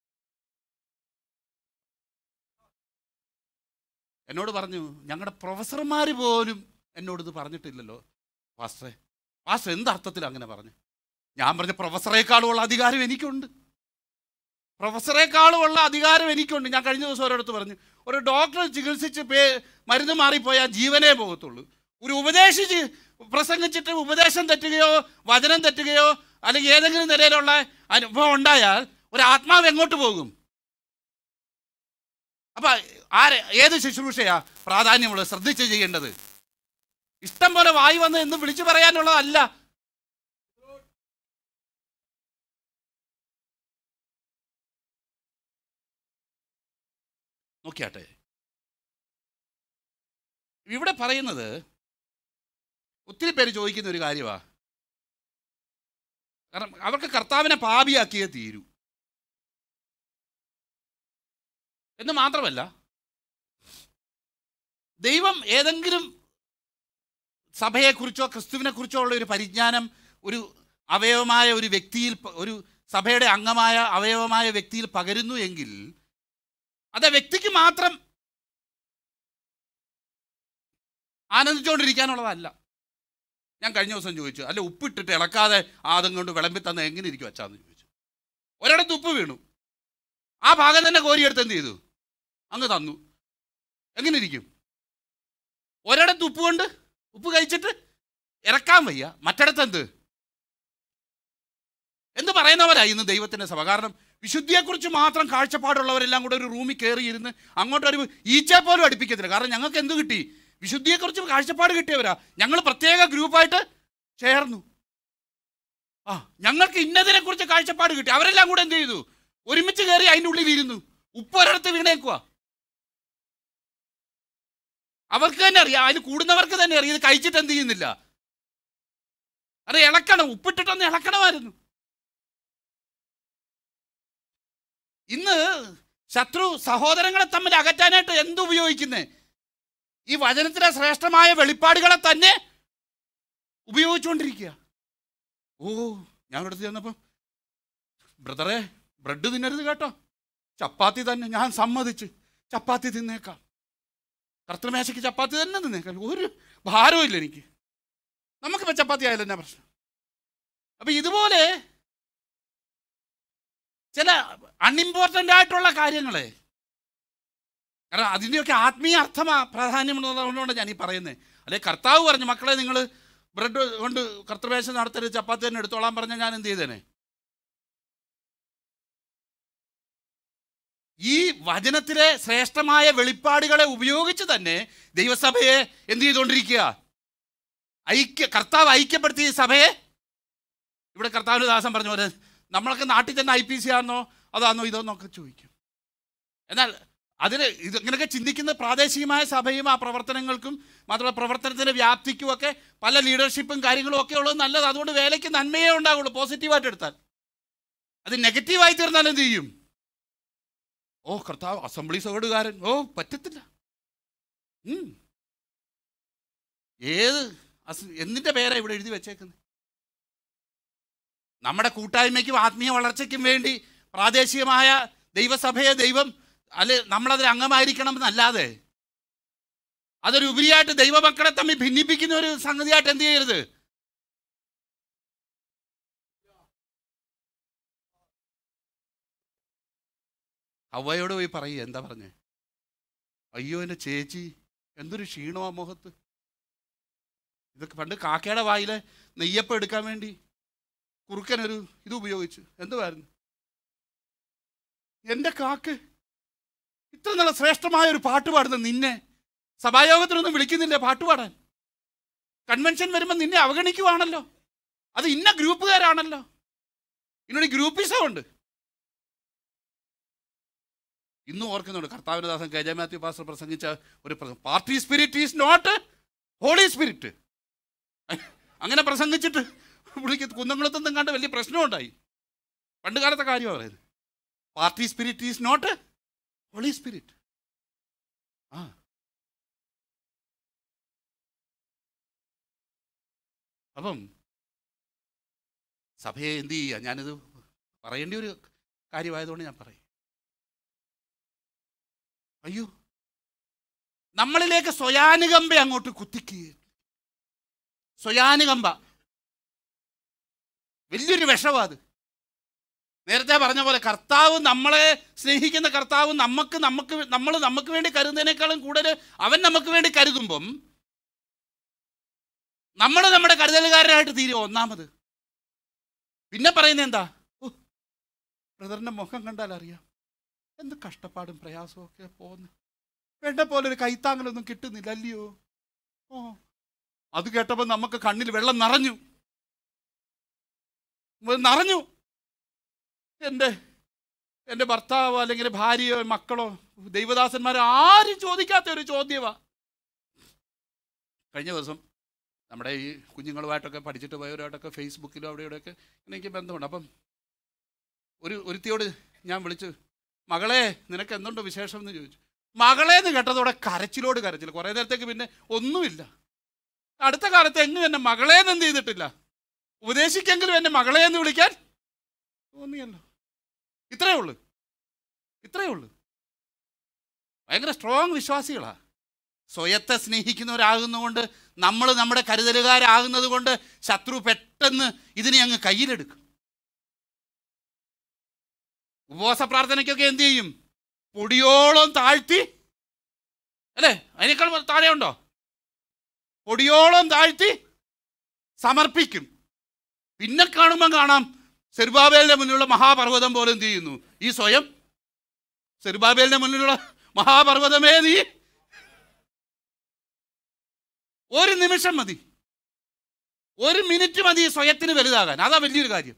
എന്നോട് പറഞ്ഞു ഞങ്ങളുടെ പ്രൊഫസർമാർ പോലും എന്നോട് ഇത് പറഞ്ഞിട്ടില്ലല്ലോ പാസ്റ്ററെ പാസ്റ്റർ എന്ത് അർത്ഥത്തിൽ അങ്ങനെ പറഞ്ഞു ഞാൻ പറഞ്ഞ പ്രൊഫസറേക്കാളുമുള്ള അധികാരം എനിക്കുണ്ട് പ്രൊഫസറേക്കാളുമുള്ള അധികാരം എനിക്കുണ്ട് ഞാൻ കഴിഞ്ഞ ദിവസം ഒരിടത്ത് പറഞ്ഞു ഒരു ഡോക്ടർ ചികിത്സിച്ച് പേ മരുന്ന് മാറിപ്പോയാൽ ജീവനേ പോകത്തുള്ളൂ ഒരു ഉപദേശിച്ച് പ്രസംഗിച്ചിട്ട് ഉപദേശം തെറ്റുകയോ വചനം തെറ്റുകയോ അല്ലെങ്കിൽ ഏതെങ്കിലും നിലയിലുള്ള അനുഭവം ഉണ്ടായാൽ ഒരു ആത്മാവ് എങ്ങോട്ട് പോകും അപ്പൊ ആര് ഏത് ശുശ്രൂഷയാ പ്രാധാന്യമുള്ളത് ശ്രദ്ധിച്ച് ചെയ്യേണ്ടത് ഇഷ്ടം പോലെ വായി വന്ന് എന്ന് വിളിച്ചു പറയാനുള്ളതല്ല നോക്കിയാട്ടെ ഇവിടെ പറയുന്നത് ഒത്തിരി പേര് ചോദിക്കുന്ന ഒരു കാര്യമാ കാരണം അവർക്ക് കർത്താവിനെ പാപിയാക്കിയേ തീരൂ എന്ന് മാത്രമല്ല ദൈവം ഏതെങ്കിലും സഭയെക്കുറിച്ചോ ക്രിസ്തുവിനെക്കുറിച്ചോ ഉള്ള ഒരു പരിജ്ഞാനം ഒരു അവയവമായ ഒരു വ്യക്തിയിൽ പ- ഒരു സഭയുടെ അംഗമായ അവയവമായ വ്യക്തിയിൽ പകരുന്നു എങ്കിൽ അത് ആ വ്യക്തിക്ക് മാത്രം ആനന്ദിച്ചുകൊണ്ടിരിക്കാനുള്ളതല്ല ഞാൻ കഴിഞ്ഞ ദിവസം ചോദിച്ചു അല്ല ഉപ്പിട്ടിട്ട് ഇളക്കാതെ ആദം കൊണ്ട് വിളമ്പി തന്ന എങ്ങനെ ഇരിക്കും അച്ഛാന്ന് ചോദിച്ചു ഒരിടത്ത് ഉപ്പ് വീണു ആ ഭാഗം തന്നെ കോരിയെടുത്ത് എന്ത് ചെയ്തു അങ്ങ് തന്നു എങ്ങനെ ഇരിക്കും ഒരിടത്ത് ഉപ്പ് കൊണ്ട് ഉപ്പ് കഴിച്ചിട്ട് ഇറക്കാൻ വയ്യ മറ്റിടത്ത് എന്ത് എന്ത് പറയുന്നവരാ ഇന്ന് ദൈവത്തിൻ്റെ സഭ കാരണം വിശുദ്ധിയെക്കുറിച്ച് മാത്രം കാഴ്ചപ്പാടുള്ളവരെല്ലാം കൂടെ ഒരു റൂമിൽ കയറിയിരുന്ന് അങ്ങോട്ടൊരു ഈച്ച പോലും അടുപ്പിക്കത്തില്ല കാരണം ഞങ്ങൾക്ക് എന്ത് കിട്ടി വിശുദ്ധിയെക്കുറിച്ച് കാഴ്ചപ്പാട് കിട്ടിയവരാ ഞങ്ങൾ പ്രത്യേക ഗ്രൂപ്പായിട്ട് ചേർന്നു ആ ഞങ്ങൾക്ക് ഇന്നതിനെ കുറിച്ച് കാഴ്ചപ്പാട് കിട്ടി അവരെല്ലാം കൂടെ എന്ത് ചെയ്തു ഒരുമിച്ച് കയറി അതിൻ്റെ ഉള്ളിൽ ഇരുന്നു ഉപ്പ് ഒരിടത്ത് വീണേക്കുക അവർക്ക് തന്നെ അറിയാം അതിന് കൂടുന്നവർക്ക് തന്നെ അറിയാം ഇത് കഴിച്ചിട്ട് എന്ത് ചെയ്യുന്നില്ല അത് ഇളക്കണം ഉപ്പിട്ടിട്ടൊന്ന് ഇളക്കണമായിരുന്നു ഇന്ന് ശത്രു സഹോദരങ്ങളെ തമ്മിൽ അകറ്റാനായിട്ട് എന്ത് ഉപയോഗിക്കുന്നേ ഈ വചനത്തിലെ ശ്രേഷ്ഠമായ വെളിപ്പാടുകളെ തന്നെ ഉപയോഗിച്ചുകൊണ്ടിരിക്കുക ഓ ഞാൻ ഇവിടുത്തെ ചെന്നപ്പം ബ്രദറെ ബ്രെഡ് തിന്നരുത് കേട്ടോ ചപ്പാത്തി തന്നെ ഞാൻ സമ്മതിച്ച് ചപ്പാത്തി തിന്നേക്കാം കർത്തൃമേശയ്ക്ക് ചപ്പാത്തി തന്നെ തിന്നേക്കാം ഒരു ഭാരവും ഇല്ല എനിക്ക് നമുക്കിപ്പോൾ ചപ്പാത്തി ആയാലും എന്നാ പ്രശ്നം അപ്പം ഇതുപോലെ ചില അൺഇമ്പോർട്ടൻ്റ് ആയിട്ടുള്ള കാര്യങ്ങളെ കാരണം അതിൻ്റെയൊക്കെ ആത്മീയ അർത്ഥമാ പ്രാധാന്യമുള്ളതുകൊണ്ടാണ് ഞാൻ ഈ പറയുന്നത് അല്ലെ കർത്താവ് പറഞ്ഞു മക്കളെ നിങ്ങൾ ബ്രെഡ് കൊണ്ട് കർത്തൃമേശം നടത്തരുത് ചപ്പാത്തി തന്നെ എടുത്തോളാൻ പറഞ്ഞാൽ ഞാൻ എന്ത് ചെയ്തേനെ ഈ വചനത്തിലെ ശ്രേഷ്ഠമായ വെളിപ്പാടുകളെ ഉപയോഗിച്ച് തന്നെ ദൈവസഭയെ എന്ത് ചെയ്തുകൊണ്ടിരിക്കുക ഐക്യ കർത്താവ് ഐക്യപ്പെടുത്തിയ ഈ സഭയെ ഇവിടെ കർത്താവിന് ദാസം പറഞ്ഞ പോലെ നമ്മളൊക്കെ നാട്ടിൽ തന്നെ ഐ പി സി ആണെന്നോ അതാണോ ഇതോന്നൊക്കെ ചോദിക്കും എന്നാൽ അതിന് ഇത് ഇങ്ങനെയൊക്കെ ചിന്തിക്കുന്ന പ്രാദേശികമായ സഭയും ആ പ്രവർത്തനങ്ങൾക്കും മാത്രമല്ല പ്രവർത്തനത്തിൻ്റെ വ്യാപ്തിക്കും ഒക്കെ പല ലീഡർഷിപ്പും കാര്യങ്ങളും ഒക്കെ ഉള്ളത് നല്ലത് അതുകൊണ്ട് വേലയ്ക്ക് നന്മയേ ഉണ്ടാവുള്ളൂ പോസിറ്റീവായിട്ട് എടുത്താൽ അത് നെഗറ്റീവായി തീർന്നാൽ എന്ത് ചെയ്യും ഓ കർത്താവ് അസംബ്ലി സോടുകാരൻ ഓ പറ്റത്തില്ല ഉം. ഏത് അസ- എന്തിൻ്റെ പേരാ ഇവിടെ എഴുതി വെച്ചേക്കുന്നത് നമ്മുടെ കൂട്ടായ്മയ്ക്കും ആത്മീയ വളർച്ചയ്ക്കും വേണ്ടി പ്രാദേശികമായ ദൈവസഭയെ ദൈവം അല്ലെ നമ്മളതിൽ അംഗമായിരിക്കണം എന്നല്ലാതെ അതൊരു ഉപരിയായിട്ട് ദൈവമക്കളെ തമ്മിൽ ഭിന്നിപ്പിക്കുന്ന ഒരു സംഗതിയായിട്ട് എന്ത് ചെയ്യരുത് അവയോട് പോയി പറയുക എന്താ പറഞ്ഞേ അയ്യോ എൻ്റെ ചേച്ചി എന്തൊരു ക്ഷീണമാ മുഖത്ത് ഇതൊക്കെ പണ്ട് കാക്കയുടെ വായിലെ നെയ്യപ്പം എടുക്കാൻ വേണ്ടി കുറുക്കനൊരു ഇത് ഉപയോഗിച്ചു എന്തുവായിരുന്നു എൻ്റെ കാക്ക് ഇത്ര നല്ല ശ്രേഷ്ഠമായ ഒരു പാട്ട് പാടുന്ന നിന്നെ സഭായോഗത്തിനൊന്നും വിളിക്കുന്നില്ലേ പാട്ട് പാടാൻ കൺവെൻഷൻ വരുമ്പോൾ നിന്നെ അവഗണിക്കുവാണല്ലോ അത് ഇന്ന ഗ്രൂപ്പുകാരാണല്ലോ ഇന്നൊരു ഗ്രൂപ്പിസം ഉണ്ട് ഇന്നും ഓർക്കുന്നുണ്ട് കർത്താവിനദാസൻ കെ ജെ മാത്യു പാസ്റ്റർ പ്രസംഗിച്ച ഒരു party spirit is not holy spirit അങ്ങനെ പ്രസംഗിച്ചിട്ട് പുള്ളിക്ക് കുന്നംകുളത്തൊന്നും കണ്ട് വലിയ പ്രശ്നമുണ്ടായി പണ്ട് കാലത്തെ കാര്യമാണ് പറയുന്നത് party spirit is not holy spirit ആ അപ്പം സഭയെ എന്ത് ചെയ്യുക ഞാനിത് പറയേണ്ട ഒരു കാര്യമായതുകൊണ്ട് ഞാൻ പറയും അയ്യോ നമ്മളിലേക്ക് സ്വയാനുകമ്പ അങ്ങോട്ട് കുത്തിക്കുക സ്വയാനുകമ്പ വലിയൊരു വിഷമാ അത് നേരത്തെ പറഞ്ഞ പോലെ കർത്താവ് നമ്മളെ സ്നേഹിക്കുന്ന കർത്താവ് നമുക്ക് നമുക്ക് നമ്മൾ നമുക്ക് വേണ്ടി കരുതുന്നതിനേക്കാളും കൂടുതൽ അവൻ നമുക്ക് വേണ്ടി കരുതുമ്പം നമ്മൾ നമ്മുടെ കരുതലുകാരനായിട്ട് തീരും ഒന്നാമത് പിന്നെ പറയുന്നത് എന്താ ഓ ബ്രദറിന്റെ മുഖം കണ്ടാൽ അറിയാം എന്ത് കഷ്ടപ്പാടും പ്രയാസവും ഒക്കെ പോകുന്നു വേണ്ട പോലെ ഒരു കൈത്താങ്ങലൊന്നും കിട്ടുന്നില്ല അല്ലയോ ഓ അത് കേട്ടപ്പോൾ നമുക്ക് കണ്ണിൽ വെള്ളം നിറഞ്ഞു ഉം, നിറഞ്ഞു എൻ്റെ എൻ്റെ ഭർത്താവോ അല്ലെങ്കിൽ ഭാര്യയോ മക്കളോ ദൈവദാസന്മാരോ ആരും ചോദിക്കാത്ത ഒരു ചോദ്യമാ കഴിഞ്ഞ ദിവസം നമ്മുടെ ഈ കുഞ്ഞുങ്ങളുമായിട്ടൊക്കെ പഠിച്ചിട്ട് പോയവരുമായിട്ടൊക്കെ ഫേസ്ബുക്കിലും അവിടെ ഇവിടെയൊക്കെ എനിക്ക് ബന്ധമുണ്ട് അപ്പം ഒരു ഒരുത്തിയോട് ഞാൻ വിളിച്ചു മകളെ നിനക്ക് എന്തുണ്ട് വിശേഷം എന്ന് ചോദിച്ചു മകളെ എന്ന് കേട്ടതോടെ കരച്ചിലോട് കരച്ചിൽ കുറേ നേരത്തേക്ക് പിന്നെ ഒന്നുമില്ല അടുത്ത കാലത്ത് എങ്ങും എന്നെ മകളെ എന്ന് എന്ത് ചെയ്തിട്ടില്ല ഉപദേശിക്കെങ്കിലും എന്നെ മകളെ എന്ന് വിളിക്കാൻ തോന്നിയല്ലോ ഇത്രയേ ഉള്ളൂ ഇത്രയേ ഉള്ളൂ ഭയങ്കര സ്ട്രോങ് വിശ്വാസികളാ സ്വയത്തെ സ്നേഹിക്കുന്നവരാകുന്നതുകൊണ്ട് നമ്മൾ നമ്മുടെ കരുതലുകാരാകുന്നത് കൊണ്ട് ശത്രു പെട്ടെന്ന് ഇതിനെ അങ്ങ് കയ്യിലെടുക്കും ഉപവാസ പ്രാർത്ഥനയ്ക്കൊക്കെ എന്ത് ചെയ്യും പൊടിയോളം താഴ്ത്തി അല്ലേ അതിനേക്കാൾ താഴെ ഉണ്ടോ പൊടിയോളം താഴ്ത്തി സമർപ്പിക്കും പിന്നെ കാണുമ്പോൾ കാണാം സെരുബാബേലിന്റെ മുന്നിലുള്ള മഹാപർവ്വതം പോലെ എന്ത് ചെയ്യുന്നു ഈ സ്വയം സെരുബാബേലിന്റെ മുന്നിലുള്ള മഹാപർവ്വതമേ നീ ഒരു നിമിഷം മതി ഒരു മിനിറ്റ് മതി ഈ സ്വയത്തിന് വലുതാകാൻ അതാ വലിയൊരു കാര്യം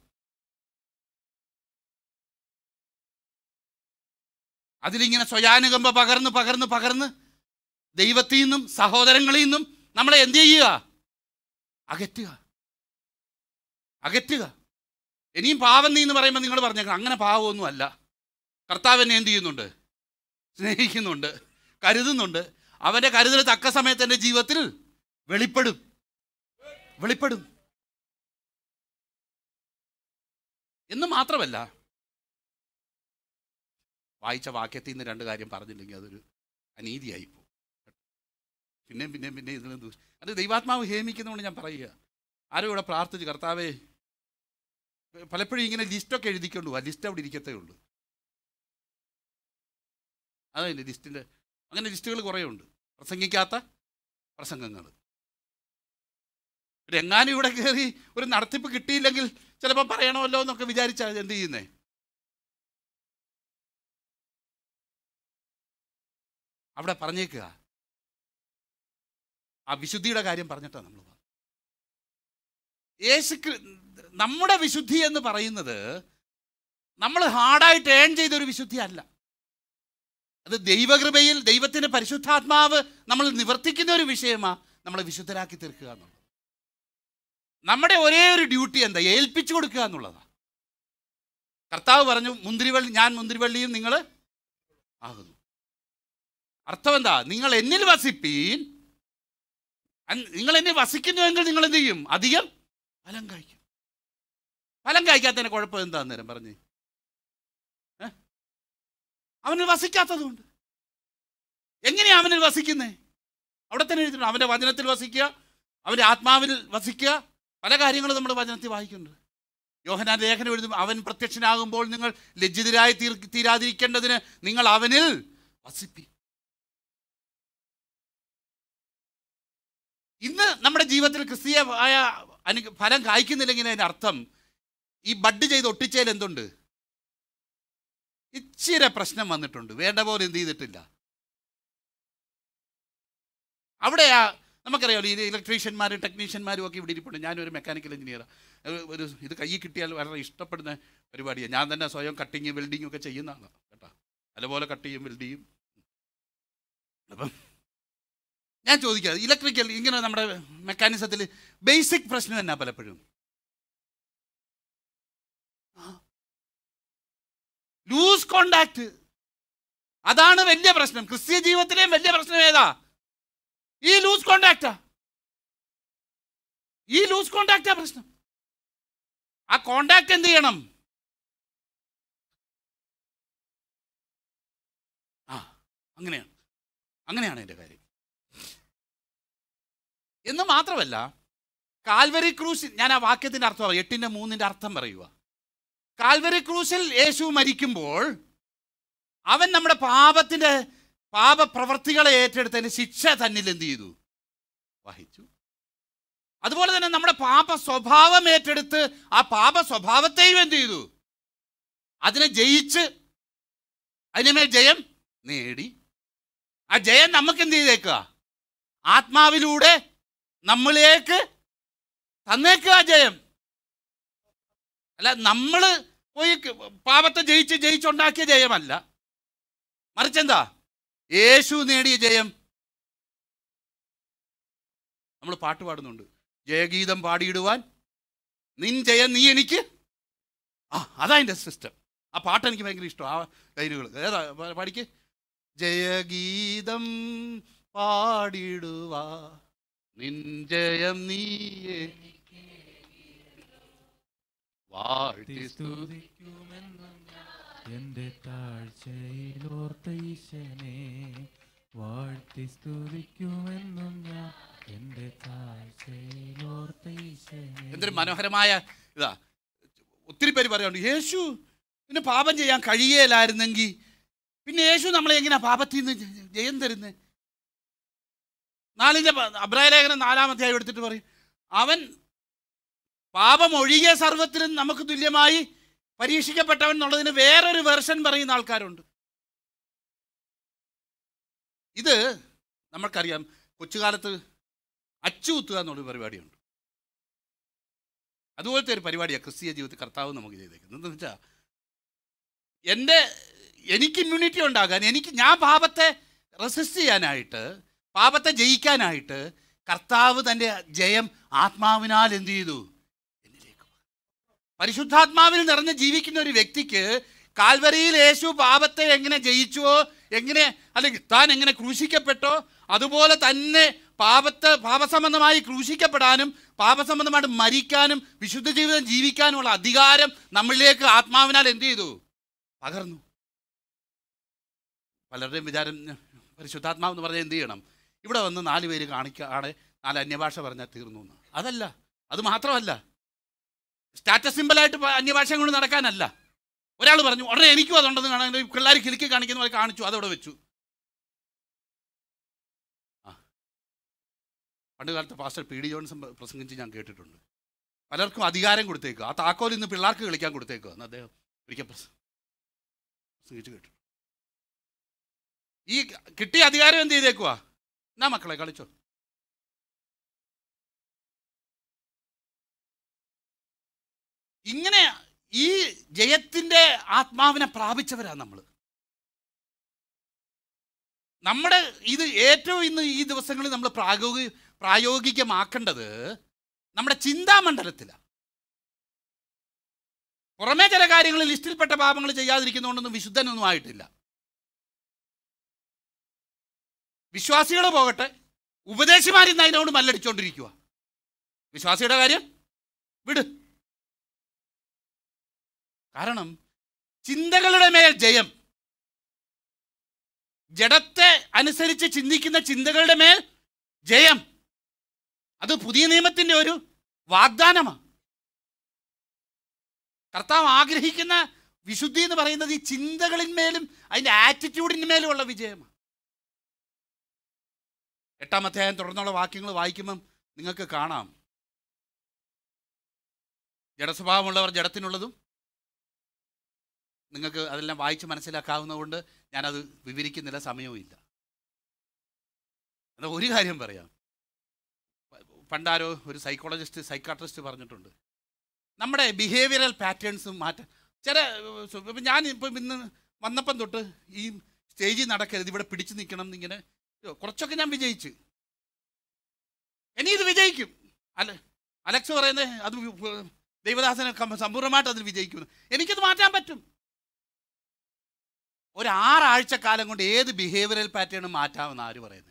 അതിലിങ്ങനെ സ്വയാനുകമ്പ പകർന്ന് പകർന്ന് പകർന്ന് ദൈവത്തിൽ നിന്നും സഹോദരങ്ങളിൽ നിന്നും നമ്മളെ എന്ത് ചെയ്യുക അകറ്റുക അകറ്റുക ഇനിയും പാവം നീ എന്ന് പറയുമ്പോൾ നിങ്ങൾ പറഞ്ഞേക്കണം അങ്ങനെ പാവമൊന്നും അല്ല കർത്താവ് എന്നെ എന്ത് ചെയ്യുന്നുണ്ട് സ്നേഹിക്കുന്നുണ്ട് കരുതുന്നുണ്ട് അവൻ്റെ കരുതൽ തക്ക സമയത്ത് എൻ്റെ ജീവിതത്തിൽ വെളിപ്പെടും വെളിപ്പെടും എന്ന് മാത്രമല്ല വായിച്ച വാക്യത്തിൽ നിന്ന് രണ്ട് കാര്യം പറഞ്ഞില്ലെങ്കിൽ അതൊരു അനീതിയായി പോകും പിന്നെയും പിന്നെയും പിന്നെ ഇതിൽ ദൂഷ അത് ദൈവാത്മാവ് ഹേമിക്കുന്നതുകൊണ്ട് ഞാൻ പറയുക ആരും ഇവിടെ പ്രാർത്ഥിച്ചു കർത്താവേ പലപ്പോഴും ഇങ്ങനെ ലിസ്റ്റൊക്കെ എഴുതിക്കൊണ്ട് പോവാ ലിസ്റ്റ് അവിടെ ഇരിക്കത്തേ ഉള്ളൂ അതല്ലേ ലിസ്റ്റിൻ്റെ അങ്ങനെ ലിസ്റ്റുകൾ കുറേ ഉണ്ട് പ്രസംഗിക്കാത്ത പ്രസംഗങ്ങൾ ഒരു എങ്ങാനും ഇവിടെ കയറി ഒരു നടത്തിപ്പ് കിട്ടിയില്ലെങ്കിൽ ചിലപ്പോൾ പറയണമല്ലോ എന്നൊക്കെ വിചാരിച്ചാൽ എന്ത് ചെയ്യുന്നേ അവിടെ പറഞ്ഞേക്കുക ആ വിശുദ്ധിയുടെ കാര്യം പറഞ്ഞിട്ടാണ് നമ്മൾ പറഞ്ഞത്. യേശു ക്രി- നമ്മുടെ വിശുദ്ധി എന്ന് പറയുന്നത് നമ്മൾ ഹാർഡായിട്ട് ഏൺ ചെയ്ത ഒരു വിശുദ്ധി അല്ല അത് ദൈവകൃപയിൽ ദൈവത്തിൻ്റെ പരിശുദ്ധാത്മാവ് നമ്മൾ നിവർത്തിക്കുന്ന ഒരു വിഷയമാണ് നമ്മളെ വിശുദ്ധരാക്കി തീർക്കുക എന്നുള്ളത് നമ്മുടെ ഒരേ ഒരു ഡ്യൂട്ടി എന്താ ഏൽപ്പിച്ചു കൊടുക്കുക എന്നുള്ളതാണ് കർത്താവ് പറഞ്ഞു മുന്തിരിവള്ളി ഞാൻ മുന്തിരിവള്ളിയും നിങ്ങൾ ആകുന്നു അർത്ഥം എന്താ നിങ്ങൾ എന്നിൽ വസിപ്പീൻ അൻ- നിങ്ങൾ എന്നിൽ വസിക്കുന്നുവെങ്കിൽ നിങ്ങൾ എന്ത് ചെയ്യും അധികം ഫലം കായ്ക്കും ഫലം കായ്ക്കാത്തതിന് കുഴപ്പം എന്താ നേരം പറഞ്ഞ് ഏ? അവനിൽ വസിക്കാത്തതുകൊണ്ട് എങ്ങനെയാ അവനിൽ വസിക്കുന്നേ അവിടെ തന്നെ എഴുതിയിട്ടുണ്ട് അവൻ്റെ വചനത്തിൽ വസിക്കുക അവൻ്റെ ആത്മാവിൽ വസിക്കുക പല കാര്യങ്ങളും നമ്മൾ വചനത്തിൽ വായിക്കുന്നുണ്ട് യോഹനാൻ ലേഖനം എഴുതും അവൻ പ്രത്യക്ഷനാകുമ്പോൾ നിങ്ങൾ ലജ്ജിതരായി തീർ തീരാതിരിക്കേണ്ടതിന് നിങ്ങൾ അവനിൽ വസിപ്പി ഇന്ന് നമ്മുടെ ജീവിതത്തിൽ ക്രിസ്തീയമായ അനു ഫലം കായ്ക്കുന്നില്ലെങ്കിൽ അതിൻ്റെ അർത്ഥം ഈ ബഡ് ചെയ്ത് ഒട്ടിച്ചതിൽ എന്തുണ്ട് ഇച്ചിരി പ്രശ്നം വന്നിട്ടുണ്ട് വേണ്ട പോലെ എന്ത് ചെയ്തിട്ടില്ല അവിടെയാ നമുക്കറിയാമല്ലോ ഈ ഇലക്ട്രീഷ്യന്മാരും ടെക്നീഷ്യന്മാരും ഒക്കെ ഇവിടെ ഇരിപ്പുണ്ട് ഞാനൊരു മെക്കാനിക്കൽ എഞ്ചിനീയറാണ് ഒരു ഇത് കയ്യിൽ കിട്ടിയാൽ വളരെ ഇഷ്ടപ്പെടുന്ന പരിപാടിയാണ് ഞാൻ തന്നെ സ്വയം കട്ടിങ് വെൽഡിങ് ഒക്കെ ചെയ്യുന്ന ആളാണ് കേട്ടോ അതുപോലെ കട്ട് ചെയ്യും വെൽഡ് ചെയ്യും അപ്പം ഞാൻ ചോദിക്കാം ഇലക്ട്രിക്കൽ ഇങ്ങനെ നമ്മുടെ മെക്കാനിസത്തിൽ ബേസിക് പ്രശ്നം എന്നാ പലപ്പോഴും ലൂസ് കോണ്ടാക്ട് അതാണ് വലിയ പ്രശ്നം ക്രിസ്ത്യ ജീവിതത്തിലെയും വലിയ പ്രശ്നം ഏതാ ഈ ലൂസ് കോണ്ടാക്റ്റാ ഈ ലൂസ് കോണ്ടാക്റ്റാ പ്രശ്നം ആ കോണ്ടാക്ട് എന്ത് ചെയ്യണം ആ അങ്ങനെയാണ് അങ്ങനെയാണ് എൻ്റെ കാര്യം എന്ന് മാത്രമല്ല കാൽവരി ക്രൂശിൽ ഞാൻ ആ വാക്യത്തിൻ്റെ അർത്ഥം പറയും എട്ടിൻ്റെ മൂന്നിൻ്റെ അർത്ഥം പറയുക കാൽവരി ക്രൂശിൽ യേശു മരിക്കുമ്പോൾ അവൻ നമ്മുടെ പാപത്തിൻ്റെ പാപപ്രവർത്തികളെ ഏറ്റെടുത്തതിന് ശിക്ഷ തന്നിൽ എന്ത് ചെയ്തു വഹിച്ചു അതുപോലെ തന്നെ നമ്മുടെ പാപ സ്വഭാവം ഏറ്റെടുത്ത് ആ പാപ സ്വഭാവത്തെയും എന്ത് ചെയ്തു അതിനെ ജയിച്ച് അതിനുമേൽ ജയം നേടി ആ ജയം നമുക്ക് എന്ത് ചെയ്തേക്കുക ആത്മാവിലൂടെ നമ്മളിലേക്ക് തന്നേക്കുക ആ ജയം അല്ല നമ്മൾ പോയി ക- പാപത്തെ ജയിച്ച് ജയിച്ചുണ്ടാക്കിയ ജയമല്ല മറിച്ചെന്താ യേശു നേടിയ ജയം നമ്മൾ പാട്ട് പാടുന്നുണ്ട് ജയഗീതം പാടിയിടുവാൻ നിൻ ജയം നീ എനിക്ക് ആ അതാ എൻ്റെ സിസ്റ്റം ആ പാട്ട് എനിക്ക് ഭയങ്കര ഇഷ്ടം ആ ലൈനുകൾ ഏതാ പ- പാടിക്ക് ജയഗീതം പാടിടുവാ നിൻ ജയം നീ എനിക്ക് വാഴ്ത്തി സ്തുതി സ്തുതിക്കുമെന്നും എന്റെ താഴ്ചയിലോർത്ത ഈശനെ വാഴ്ത്തി സ്തുതിക്കുമെന്നും ഞാൻ എന്റെ താഴ്ചയിലോർത്ത ഈശനെ എന്തൊരു മനോഹരമായ ഇതാ ഒത്തിരി പേര് പറയാറുണ്ട് യേശു പിന്നെ പാപം ചെയ്യാൻ കഴിയേലായിരുന്നെങ്കിൽ പിന്നെ യേശു നമ്മളെ എങ്ങനെയാ പാപത്തിൽ നിന്ന് ജ- ജയം തരുന്നത് നാലിൻ്റെ അബ്രായ ലേഖനം നാലാമധ്യായം എടുത്തിട്ട് പറയും അവൻ പാപം ഒഴികെ സർവത്തിലും നമുക്ക് തുല്യമായി പരീക്ഷിക്കപ്പെട്ടവൻ എന്നുള്ളതിന് വേറൊരു വെർഷൻ പറയുന്ന ആൾക്കാരുണ്ട് ഇത് നമ്മൾക്കറിയാം കൊച്ചുകാലത്ത് അച്ചുകുത്തുക എന്നുള്ളൊരു പരിപാടിയുണ്ട് അതുപോലത്തെ ഒരു പരിപാടിയാണ് ക്രിസ്തീയ ജീവിതത്തിൽ കർത്താവ് നമുക്ക് ചെയ്തേക്കുന്നത് എന്താണെന്ന് വെച്ചാൽ എൻ്റെ എനിക്ക് ഇമ്മ്യൂണിറ്റി ഉണ്ടാകാൻ എനിക്ക് ഞാൻ പാപത്തെ റെസിസ്റ്റ് ചെയ്യാനായിട്ട് പാപത്തെ ജയിക്കാനായിട്ട് കർത്താവ് തൻ്റെ ജയം ആത്മാവിനാൽ എന്ത് ചെയ്തു എന്നിലേക്ക് പകർന്നു. പരിശുദ്ധാത്മാവിൽ നിറഞ്ഞ് ജീവിക്കുന്ന ഒരു വ്യക്തിക്ക് കാൽവരിയിൽ യേശു പാപത്തെ എങ്ങനെ ജയിച്ചുവോ എങ്ങനെ അല്ലെങ്കിൽ താൻ എങ്ങനെ ക്രൂശിക്കപ്പെട്ടോ അതുപോലെ തന്നെ പാപത്തെ പാപസംബന്ധമായി ക്രൂശിക്കപ്പെടാനും പാപസംബന്ധമായിട്ട് മരിക്കാനും വിശുദ്ധ ജീവിതം ജീവിക്കാനുമുള്ള അധികാരം നമ്മളിലേക്ക് ആത്മാവിനാൽ എന്ത് ചെയ്തു പകർന്നു പലരുടെയും വിചാരം പരിശുദ്ധാത്മാവ് എന്ന് പറഞ്ഞാൽ എന്ത് ചെയ്യണം ഇവിടെ വന്ന് നാല് പേര് കാണിക്കാതെ നാല് അന്യഭാഷ പറഞ്ഞാൽ തീർന്നു എന്ന് അതല്ല അത് മാത്രമല്ല സ്റ്റാറ്റസ് സിമ്പിളായിട്ട് അന്യഭാഷ കൊണ്ട് നടക്കാനല്ല ഒരാൾ പറഞ്ഞു ഉടനെ എനിക്കും അതുണ്ടെന്ന് കാണാൻ പിള്ളേർ കിലുക്കി കാണിക്കുന്ന പോലെ കാണിച്ചു അതവിടെ വെച്ചു ആ പണ്ട് കാലത്ത് പാസ്റ്റർ പി ഡി ജോൺസൺ പ്ര- പ്രസംഗിച്ച് ഞാൻ കേട്ടിട്ടുണ്ട് പലർക്കും അധികാരം കൊടുത്തേക്കുക ആ താക്കോൽ ഇന്ന് പിള്ളേർക്ക് കളിക്കാൻ കൊടുത്തേക്കുക എന്ന് അദ്ദേഹം ഒരിക്കൽ പ്രസ- പ്രസംഗിച്ച് കേട്ടു ഈ കിട്ടിയ അധികാരം എന്ത് ചെയ്തേക്കുവാ എന്നാ മക്കളെ കളിച്ചോ ഇങ്ങനെ ഈ ജയത്തിന്റെ ആത്മാവിനെ പ്രാപിച്ചവരാ നമ്മൾ നമ്മുടെ ഇത് ഏറ്റവും ഇന്ന് ഈ ദിവസങ്ങളിൽ നമ്മൾ പ്രായോഗിക പ്രായോഗികമാക്കേണ്ടത് നമ്മുടെ ചിന്താമണ്ഡലത്തിലാണ് പുറമേ ചില കാര്യങ്ങൾ ലിസ്റ്റിൽപ്പെട്ട പാപങ്ങൾ ചെയ്യാതിരിക്കുന്നതുകൊണ്ടൊന്നും വിശുദ്ധനൊന്നും ആയിട്ടില്ല വിശ്വാസികൾ പോകട്ടെ ഉപദേശിമാരിന്ന് അതിനോട് മല്ലടിച്ചുകൊണ്ടിരിക്കുക വിശ്വാസിയുടെ കാര്യം വിട് കാരണം ചിന്തകളുടെ മേൽ ജയം ജഡത്തെ അനുസരിച്ച് ചിന്തിക്കുന്ന ചിന്തകളുടെ മേൽ ജയം അത് പുതിയ നിയമത്തിന്റെ ഒരു വാഗ്ദാനമാണ് കർത്താവ് ആഗ്രഹിക്കുന്ന വിശുദ്ധി എന്ന് പറയുന്നത് ഈ ചിന്തകളിന്മേലും അതിൻ്റെ ആറ്റിറ്റ്യൂഡിന്മേലുമുള്ള വിജയമാണ് എട്ടാമത്തെ അധ്യായം തുടർന്നുള്ള വാക്യങ്ങൾ വായിക്കുമ്പം നിങ്ങൾക്ക് കാണാം ജഡസ്വഭാവമുള്ളവർ ജഡത്തിനുള്ളതും നിങ്ങൾക്ക് അതെല്ലാം വായിച്ച് മനസ്സിലാക്കാവുന്നതുകൊണ്ട് ഞാനത് വിവരിക്കുന്നില്ല സമയവും ഇല്ല എന്നാൽ ഒരു കാര്യം പറയാം പ- പണ്ടാരോ ഒരു സൈക്കോളജിസ്റ്റ് സൈക്കാട്രിസ്റ്റ് പറഞ്ഞിട്ടുണ്ട് നമ്മുടെ ബിഹേവിയറൽ പാറ്റേൺസും മാറ്റം ചില ഇപ്പം ഞാൻ ഇപ്പം ഇന്ന് വന്നപ്പം തൊട്ട് ഈ സ്റ്റേജിൽ നടക്കരുത് ഇവിടെ പിടിച്ചു നിൽക്കണം എന്നിങ്ങനെ കുറച്ചൊക്കെ ഞാൻ വിജയിച്ച് ഇനി ഇത് വിജയിക്കും അല്ല അലക്സ് പറയുന്നത് അത് വി- ദൈവദാസനെ കം- സമ്പൂർണ്ണമായിട്ട് അതിൽ വിജയിക്കുന്നു എനിക്കത് മാറ്റാൻ പറ്റും ഒരു ആറാഴ്ച കാലം കൊണ്ട് ഏത് ബിഹേവിയറൽ പാറ്റേണും മാറ്റാമെന്ന് ആര് പറയുന്നത്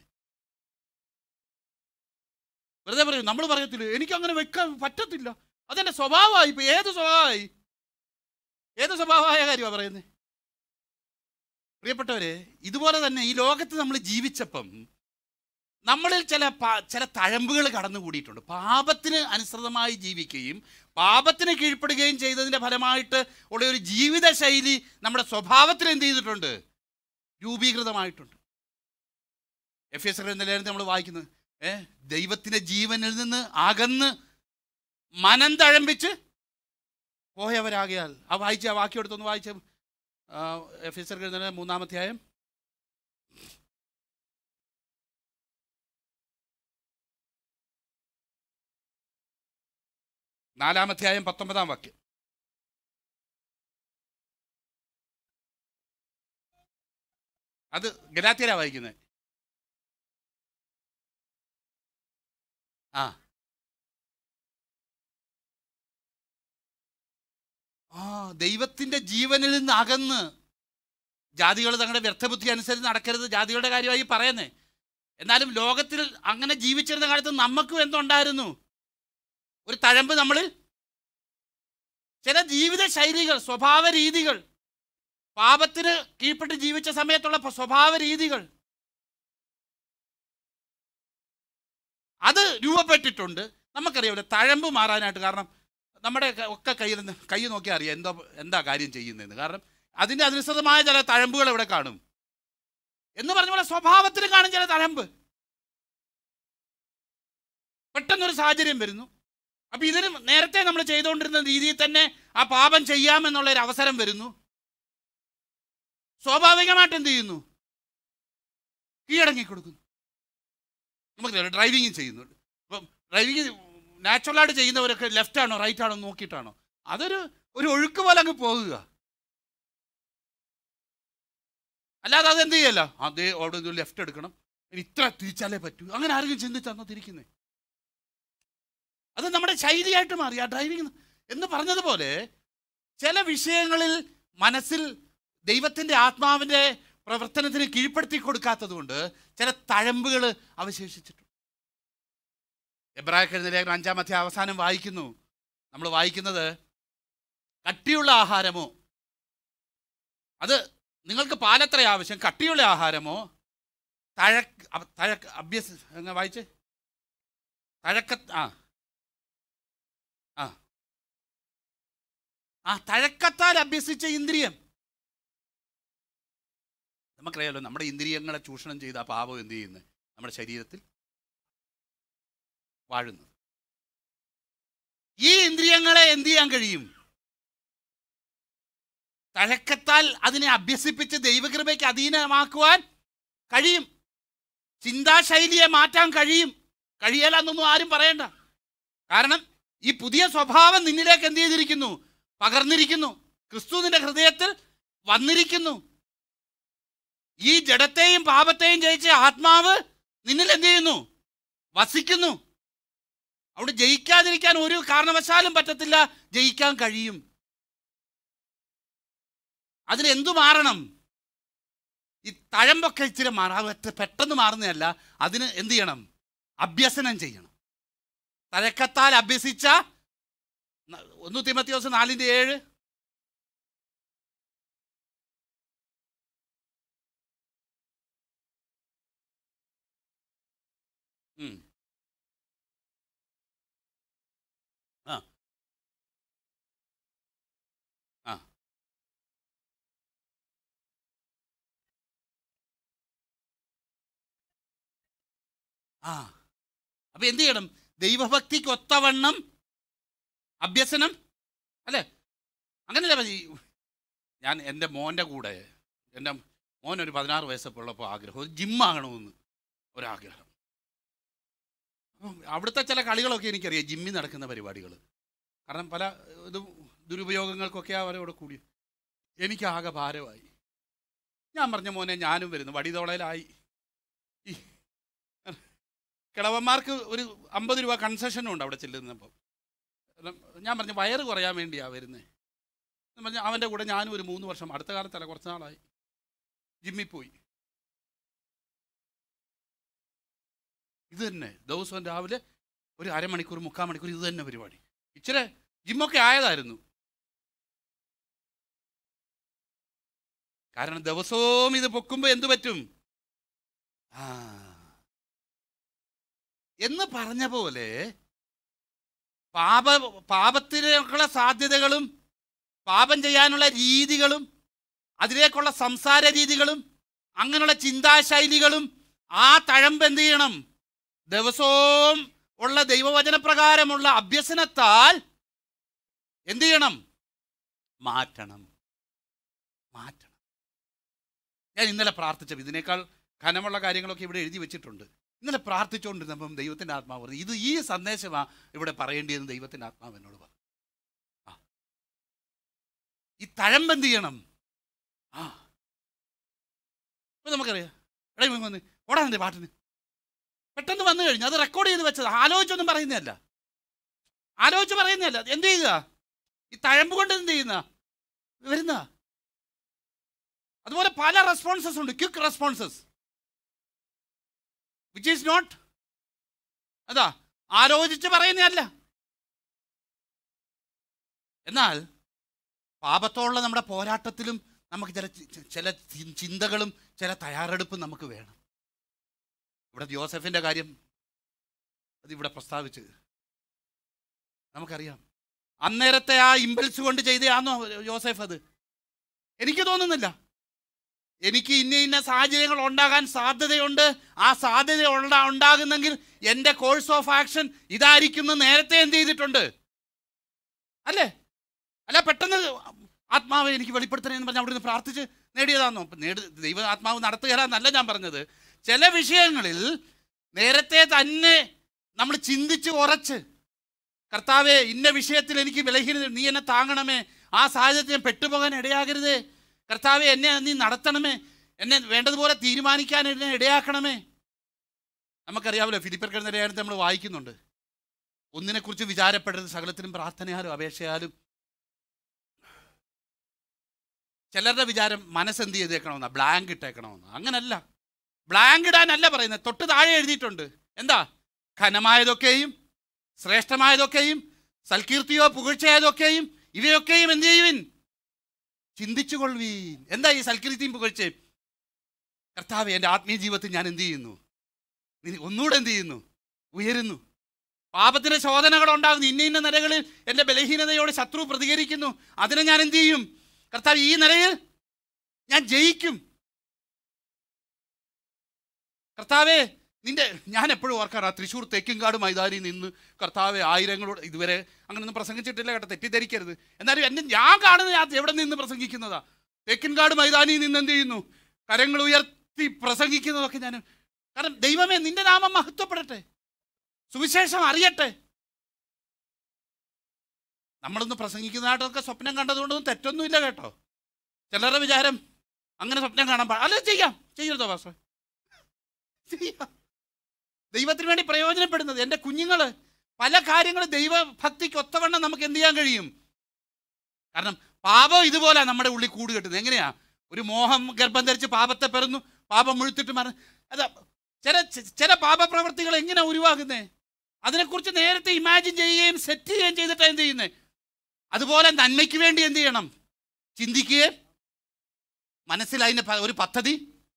വെറുതെ പറയും നമ്മൾ പറയത്തില്ല എനിക്കങ്ങനെ വെക്കാൻ പറ്റത്തില്ല അതെന്റെ സ്വഭാവമായി ഇപ്പൊ ഏത് സ്വഭാവമായി ഏത് സ്വഭാവമായ കാര്യമാണ് പറയുന്നത് പ്രിയപ്പെട്ടവരെ ഇതുപോലെ തന്നെ ഈ ലോകത്ത് നമ്മൾ ജീവിച്ചപ്പം നമ്മളിൽ ചില പ- ചില തഴമ്പുകൾ കടന്നുകൂടിയിട്ടുണ്ട് പാപത്തിന് അനുസൃതമായി ജീവിക്കുകയും പാപത്തിന് കീഴ്പ്പെടുകയും ചെയ്തതിൻ്റെ ഫലമായിട്ട് ഉള്ള ഒരു ജീവിത ശൈലി നമ്മുടെ സ്വഭാവത്തിൽ എന്ത് ചെയ്തിട്ടുണ്ട് രൂപീകൃതമായിട്ടുണ്ട് എഫ് എസ് ലേഖനത്തിൽ നമ്മൾ വായിക്കുന്നത് ഏ ദൈവത്തിൻ്റെ ജീവനിൽ നിന്ന് അകന്ന് മനം തഴമ്പിച്ച് പോയവരാകിയാൽ ആ വായിച്ച ആ വാക്യം എടുത്തൊന്ന് വായിച്ച എഫ് എസ് എഴുതുന്ന മൂന്നാമധ്യായം നാലാമധ്യായം പത്തൊമ്പതാം വാക്യം അത് ഗലാത്തിയരാ വായിക്കുന്നത് ആ ആ ദൈവത്തിന്റെ ജീവനിൽ നിന്ന് അകന്ന് ജാതികൾ തങ്ങളുടെ വ്യർത്ഥബുദ്ധി അനുസരിച്ച് നടക്കരുത് ജാതികളുടെ കാര്യമായി പറയുന്നേ എന്നാലും ലോകത്തിൽ അങ്ങനെ ജീവിച്ചിരുന്ന കാലത്ത് നമുക്കും എന്തുണ്ടായിരുന്നു ഒരു തഴമ്പ് നമ്മളിൽ ചില ജീവിത ശൈലികൾ സ്വഭാവ രീതികൾ പാപത്തിന് കീഴ്പ്പെട്ട് ജീവിച്ച സമയത്തുള്ള പ- സ്വഭാവ രീതികൾ അത് രൂപപ്പെട്ടിട്ടുണ്ട് നമുക്കറിയാമല്ലോ തഴമ്പ് മാറാനായിട്ട് കാരണം നമ്മുടെ ക- ഒക്കെ കയ്യിൽ നിന്ന് കൈ നോക്കിയാൽ അറിയാം എന്താ എന്താ കാര്യം ചെയ്യുന്നതെന്ന് കാരണം അതിൻ്റെ അനുസൃതമായ ചില തഴമ്പുകൾ ഇവിടെ കാണും എന്ന് പറഞ്ഞ പോലെ സ്വഭാവത്തിന് കാണും ചില തഴമ്പ് പെട്ടെന്നൊരു സാഹചര്യം വരുന്നു അപ്പൊ ഇതിന് നേരത്തെ നമ്മൾ ചെയ്തുകൊണ്ടിരുന്ന രീതിയിൽ തന്നെ ആ പാപം ചെയ്യാമെന്നുള്ള ഒരു അവസരം വരുന്നു സ്വാഭാവികമായിട്ട് എന്ത് ചെയ്യുന്നു കീഴടങ്ങി കൊടുക്കുന്നു നമുക്കറിയാം ഡ്രൈവിംഗ് ചെയ്യുന്നുണ്ട് അപ്പം ഡ്രൈവിംഗ് നാച്ചുറലായിട്ട് ചെയ്യുന്നവരൊക്കെ ലെഫ്റ്റ് ആണോ റൈറ്റ് ആണോ എന്ന് നോക്കിയിട്ടാണോ അതൊരു ഒരു ഒഴുക്ക് പോലെ അങ്ങ് പോകുക അല്ലാതെ അത് എന്ത് ചെയ്യല്ല അതേ അവിടെ ഒരു ലെഫ്റ്റ് എടുക്കണം ഇനി ഇത്ര തിരിച്ചാലേ പറ്റൂ അങ്ങനെ ആരെങ്കിലും ചിന്തിച്ചാന്നോ തിരിക്കുന്നേ അത് നമ്മുടെ ശൈലിയായിട്ട് മാറി ആ ഡ്രൈവിംഗ് എന്ന് പറഞ്ഞതുപോലെ ചില വിഷയങ്ങളിൽ മനസ്സിൽ ദൈവത്തിൻ്റെ ആത്മാവിൻ്റെ പ്രവർത്തനത്തിന് കീഴ്പ്പെടുത്തി കൊടുക്കാത്തത് കൊണ്ട് ചില തഴമ്പുകൾ അവശേഷിച്ചിട്ടുണ്ട് എബ്രാഹിം എഴുന്ന ലേഖനം അഞ്ചാമത്തെ അവസാനം വായിക്കുന്നു നമ്മൾ വായിക്കുന്നത് കട്ടിയുള്ള ആഹാരമോ അത് നിങ്ങൾക്ക് പാലത്ര ആവശ്യം കട്ടിയുള്ള ആഹാരമോ തഴക്ക് അ- തഴക്ക് അഭ്യസ എങ്ങനെ വായിച്ചേ തഴക്ക ആ ആ ആ തഴക്കത്താൽ അഭ്യസിച്ച ഇന്ദ്രിയം നമുക്കറിയാലോ നമ്മുടെ ഇന്ദ്രിയങ്ങളെ ചൂഷണം ചെയ്ത ആ പാപം എന്ത് ചെയ്യുന്നത് നമ്മുടെ ശരീരത്തിൽ വാഴുന്നത് ഈ ഇന്ദ്രിയങ്ങളെ എന്ത് ചെയ്യാൻ കഴിയും തഴക്കത്താൽ അതിനെ അഭ്യസിപ്പിച്ച് ദൈവകൃപയ്ക്ക് അധീനമാക്കുവാൻ കഴിയും ചിന്താശൈലിയെ മാറ്റാൻ കഴിയും കഴിയലെന്നൊന്നും ആരും പറയണ്ട കാരണം ഈ പുതിയ സ്വഭാവം നിന്നിലേക്ക് എന്ത് ചെയ്തിരിക്കുന്നു പകർന്നിരിക്കുന്നു ക്രിസ്തു നിന്റെ ഹൃദയത്തിൽ വന്നിരിക്കുന്നു ഈ ജഡത്തെയും പാപത്തെയും ജയിച്ച ആത്മാവ് നിന്നിൽ എന്ത് ചെയ്യുന്നു വസിക്കുന്നു അവിടെ ജയിക്കാതിരിക്കാൻ ഒരു കാരണവശാലും പറ്റത്തില്ല ജയിക്കാൻ കഴിയും അതിനെന്തു മാറണം ഈ തഴമ്പൊക്കെ ഇച്ചിരി മാറാം അത് പെട്ടെന്ന് മാറുന്നതല്ല അതിന് എന്ത് ചെയ്യണം അഭ്യസനം ചെയ്യണം തഴക്കത്താൽ അഭ്യസിച്ച ന- ഒന്ന് തിമത്തിയോസ് നാലിൻ്റെ ഏഴ് ഉം. ആ ആ ആ അപ്പൊ എന്ത് ചെയ്യണം ദൈവഭക്തിക്ക് ഒത്തവണ്ണം അഭ്യസനം അല്ലേ അങ്ങനെയല്ല മതി ഞാൻ എൻ്റെ മോൻ്റെ കൂടെ എൻ്റെ മോൻ ഒരു പതിനാറ് വയസ്സൊക്കെ ഉള്ളപ്പോൾ ആഗ്രഹം ഒരു ജിമ്മാകണമെന്ന് ഒരാഗ്രഹം അപ്പം അവിടുത്തെ ചില കളികളൊക്കെ എനിക്കറിയാം ജിമ്മിൽ നടക്കുന്ന പരിപാടികൾ കാരണം പല ഇത് ദുരുപയോഗങ്ങൾക്കൊക്കെ അവരോട് കൂടി എനിക്കാകെ ഭാരമായി ഞാൻ പറഞ്ഞ മോനെ ഞാനും വരുന്നു വടിതോളയിലായി ഈ കിളവന്മാർക്ക് ഒരു അമ്പത് രൂപ കൺസെഷനും ഉണ്ട് അവിടെ ചെല്ലുന്നപ്പോൾ ഞാൻ പറഞ്ഞു വയറ് കുറയാൻ വേണ്ടിയാണ് വരുന്നത് പറഞ്ഞു അവൻ്റെ കൂടെ ഞാനും ഒരു മൂന്ന് വർഷം അടുത്ത കാലത്തല്ല കുറച്ച് നാളായി ജിമ്മിൽ പോയി ഇത് തന്നെ ദിവസവും രാവിലെ ഒരു അരമണിക്കൂർ മുക്കാൽ മണിക്കൂർ ഇത് തന്നെ പരിപാടി ഇച്ചിരി ജിമ്മൊക്കെ ആയതായിരുന്നു കാരണം ദിവസവും ഇത് പൊക്കുമ്പോൾ എന്തു പറ്റും ആ എന്ന് പറഞ്ഞ പോലെ പാപ പാപത്തിലേക്കുള്ള സാധ്യതകളും പാപം ചെയ്യാനുള്ള രീതികളും അതിലേക്കുള്ള സംസാര രീതികളും അങ്ങനെയുള്ള ചിന്താശൈലികളും ആ തഴമ്പ് എന്ത് ചെയ്യണം ദിവസവും ഉള്ള ദൈവവചന പ്രകാരമുള്ള അഭ്യസനത്താൽ എന്ത് ചെയ്യണം മാറ്റണം മാറ്റണം ഞാൻ ഇന്നലെ പ്രാർത്ഥിച്ചത് ഇതിനേക്കാൾ ഘനമുള്ള കാര്യങ്ങളൊക്കെ ഇവിടെ എഴുതി വെച്ചിട്ടുണ്ട് ഇന്നലെ പ്രാർത്ഥിച്ചുകൊണ്ടിരുന്നപ്പം ദൈവത്തിൻ്റെ ആത്മാവ് പറഞ്ഞു ഇത് ഈ സന്ദേശമാണ് ഇവിടെ പറയേണ്ടിയെന്ന് ദൈവത്തിൻ്റെ ആത്മാവ് എന്നോട് പറഞ്ഞു ആ ഈ തഴമ്പ് എന്ത് ചെയ്യണം ആ ഇപ്പൊ നമുക്കറിയാം എടേ ഇങ്ങ് വന്ന് ഓടാ എൻ്റെ പാട്ടിന് പെട്ടെന്ന് വന്നു കഴിഞ്ഞു അത് റെക്കോർഡ് ചെയ്ത് വെച്ചത് ആലോചിച്ചൊന്നും പറയുന്നതല്ല ആലോചിച്ച് പറയുന്നതല്ല എന്ത് ചെയ്യുക ഈ തഴമ്പ് കൊണ്ട് എന്ത് ചെയ്യുന്ന വരുന്ന അതുപോലെ പല റെസ്പോൺസസ് ഉണ്ട് quick responses which is not അതാ ആലോചിച്ച് പറയുന്നതല്ല എന്നാൽ പാപത്തോടുള്ള നമ്മുടെ പോരാട്ടത്തിലും നമുക്ക് ചില ചി- ചില ചി- ചിന്തകളും ചില തയ്യാറെടുപ്പും നമുക്ക് വേണം ഇവിടെ ജോസഫിൻ്റെ കാര്യം അത് ഇവിടെ പ്രസ്താവിച്ച് നമുക്കറിയാം അന്നേരത്തെ ആ ഇമ്പൽസ് കൊണ്ട് ചെയ്തയാണോ ജോസഫ് അത് എനിക്ക് തോന്നുന്നില്ല എനിക്ക് ഇന്ന ഇന്ന സാഹചര്യങ്ങൾ ഉണ്ടാകാൻ സാധ്യതയുണ്ട് ആ സാധ്യത ഉണ്ടാ ഉണ്ടാകുന്നെങ്കിൽ എൻ്റെ കോഴ്സ് ഓഫ് ആക്ഷൻ ഇതായിരിക്കും എന്ന് നേരത്തെ എന്ത് ചെയ്തിട്ടുണ്ട് അല്ലേ അല്ല പെട്ടെന്ന് ആത്മാവ് എനിക്ക് വെളിപ്പെടുത്തണേ എന്ന് പറഞ്ഞ് അവിടെ നിന്ന് പ്രാർത്ഥിച്ച് നേടിയതാണോ അപ്പം നേടി ദൈവ ആത്മാവ് നടത്തുകയെന്നല്ല ഞാൻ പറഞ്ഞത് ചില വിഷയങ്ങളിൽ നേരത്തെ തന്നെ നമ്മൾ ചിന്തിച്ച് ഉറച്ച് കർത്താവെ ഇന്ന വിഷയത്തിൽ എനിക്ക് ബലഹീനത നീ എന്നെ താങ്ങണമേ ആ സാഹചര്യത്തിൽ ഞാൻ പെട്ടുപോകാൻ ഇടയാകരുതേ കർത്താവെ എന്നെ നീ നടത്തണമേ എന്നെ വേണ്ടതുപോലെ തീരുമാനിക്കാൻ എന്നെ ഇടയാക്കണമേ നമുക്കറിയാമല്ലോ ഫിലിപ്പർക്കെന്ന ലേഖനത്തെ നമ്മൾ വായിക്കുന്നുണ്ട് ഒന്നിനെക്കുറിച്ച് വിചാരപ്പെടരുത് സകലത്തിനും പ്രാർത്ഥനയാലും അപേക്ഷയാലും ചിലരുടെ വിചാരം മനസ്സെന്ത് ചെയ്തേക്കണമെന്നാ ബ്ലാങ്ക് ഇട്ടേക്കണമെന്ന് അങ്ങനല്ല ബ്ലാങ്ക് ഇടാനല്ല പറയുന്നത് തൊട്ട് താഴെ എഴുതിയിട്ടുണ്ട് എന്താ ഘനമായതൊക്കെയും ശ്രേഷ്ഠമായതൊക്കെയും സൽകീർത്തിയോ പുകഴ്ചയായതൊക്കെയും ഇവയൊക്കെയും എന്ത് ചെയ്യുവിൻ ചിന്തിച്ചു കൊള്ളുവീൻ എന്താ ഈ സൽകീർത്തിയും പുകഴ്ചയും കർത്താവ് എൻ്റെ ആത്മീയ ജീവിതത്തിൽ ഞാൻ എന്ത് ചെയ്യുന്നു ഇനി ഒന്നുകൂടെ എന്ത് ചെയ്യുന്നു ഉയരുന്നു പാപത്തിന്റെ ശോധനകൾ ഉണ്ടാകുന്നു ഇന്ന ഇന്ന നിലകളിൽ എൻ്റെ ബലഹീനതയോട് ശത്രു പ്രതികരിക്കുന്നു അതിനെ ഞാൻ എന്ത് ചെയ്യും കർത്താവ് ഈ നിലയിൽ ഞാൻ ജയിക്കും കർത്താവേ നിന്റെ ഞാൻ എപ്പോഴും ഓർക്കാറാ തൃശ്ശൂർ തെക്കിൻകാട് മൈതാനിയിൽ നിന്ന് കർത്താവെ ആയിരങ്ങളോട് ഇതുവരെ അങ്ങനൊന്നും പ്രസംഗിച്ചിട്ടില്ല കേട്ടോ തെറ്റിദ്ധരിക്കരുത് എന്നാലും എന്നെ ഞാൻ കാണുന്നത് ഞാൻ എവിടെ നിന്ന് പ്രസംഗിക്കുന്നതാ തെക്കിൻകാട് മൈതാനിയിൽ നിന്ന് എന്ത് ചെയ്യുന്നു കരങ്ങൾ ഉയർത്തി പ്രസംഗിക്കുന്നതൊക്കെ ഞാൻ കാരണം ദൈവമേ നിന്റെ നാമം മഹത്വപ്പെടട്ടെ സുവിശേഷം അറിയട്ടെ നമ്മളൊന്ന് പ്രസംഗിക്കുന്നതായിട്ടൊക്കെ സ്വപ്നം കണ്ടതുകൊണ്ടൊന്നും തെറ്റൊന്നുമില്ല കേട്ടോ ചിലരുടെ വിചാരം അങ്ങനെ സ്വപ്നം കാണാൻ പാ അല്ല ചെയ്യാം ചെയ്യരുതോ പാസ്റ്റർ ചെയ്യാം ദൈവത്തിന് വേണ്ടി പ്രയോജനപ്പെടുന്നത് എൻ്റെ കുഞ്ഞുങ്ങൾ പല കാര്യങ്ങളും ദൈവഭക്തിക്ക് ഒത്തവണ്ണം നമുക്ക് എന്ത് ചെയ്യാൻ കഴിയും കാരണം പാപം ഇതുപോലെ നമ്മുടെ ഉള്ളിൽ കൂട് കെട്ടുന്നത് എങ്ങനെയാ ഒരു മോഹം ഗർഭം ധരിച്ച് പാപത്തെ പെറുന്നു പാപം മുഴുത്തിട്ട് മറ അതാ ചില ചില പാപപ്രവർത്തികൾ എങ്ങനെ ഉരുവാകുന്നേ അതിനെക്കുറിച്ച് നേരത്തെ ഇമാജിൻ ചെയ്യുകയും സെറ്റ് ചെയ്യുകയും ചെയ്തിട്ടാണ് എന്ത് ചെയ്യുന്നത് അതുപോലെ നന്മയ്ക്ക് വേണ്ടി എന്ത് ചെയ്യണം ചിന്തിക്കുകയും മനസ്സിൽ അതിന് പ- ഒരു പദ്ധതി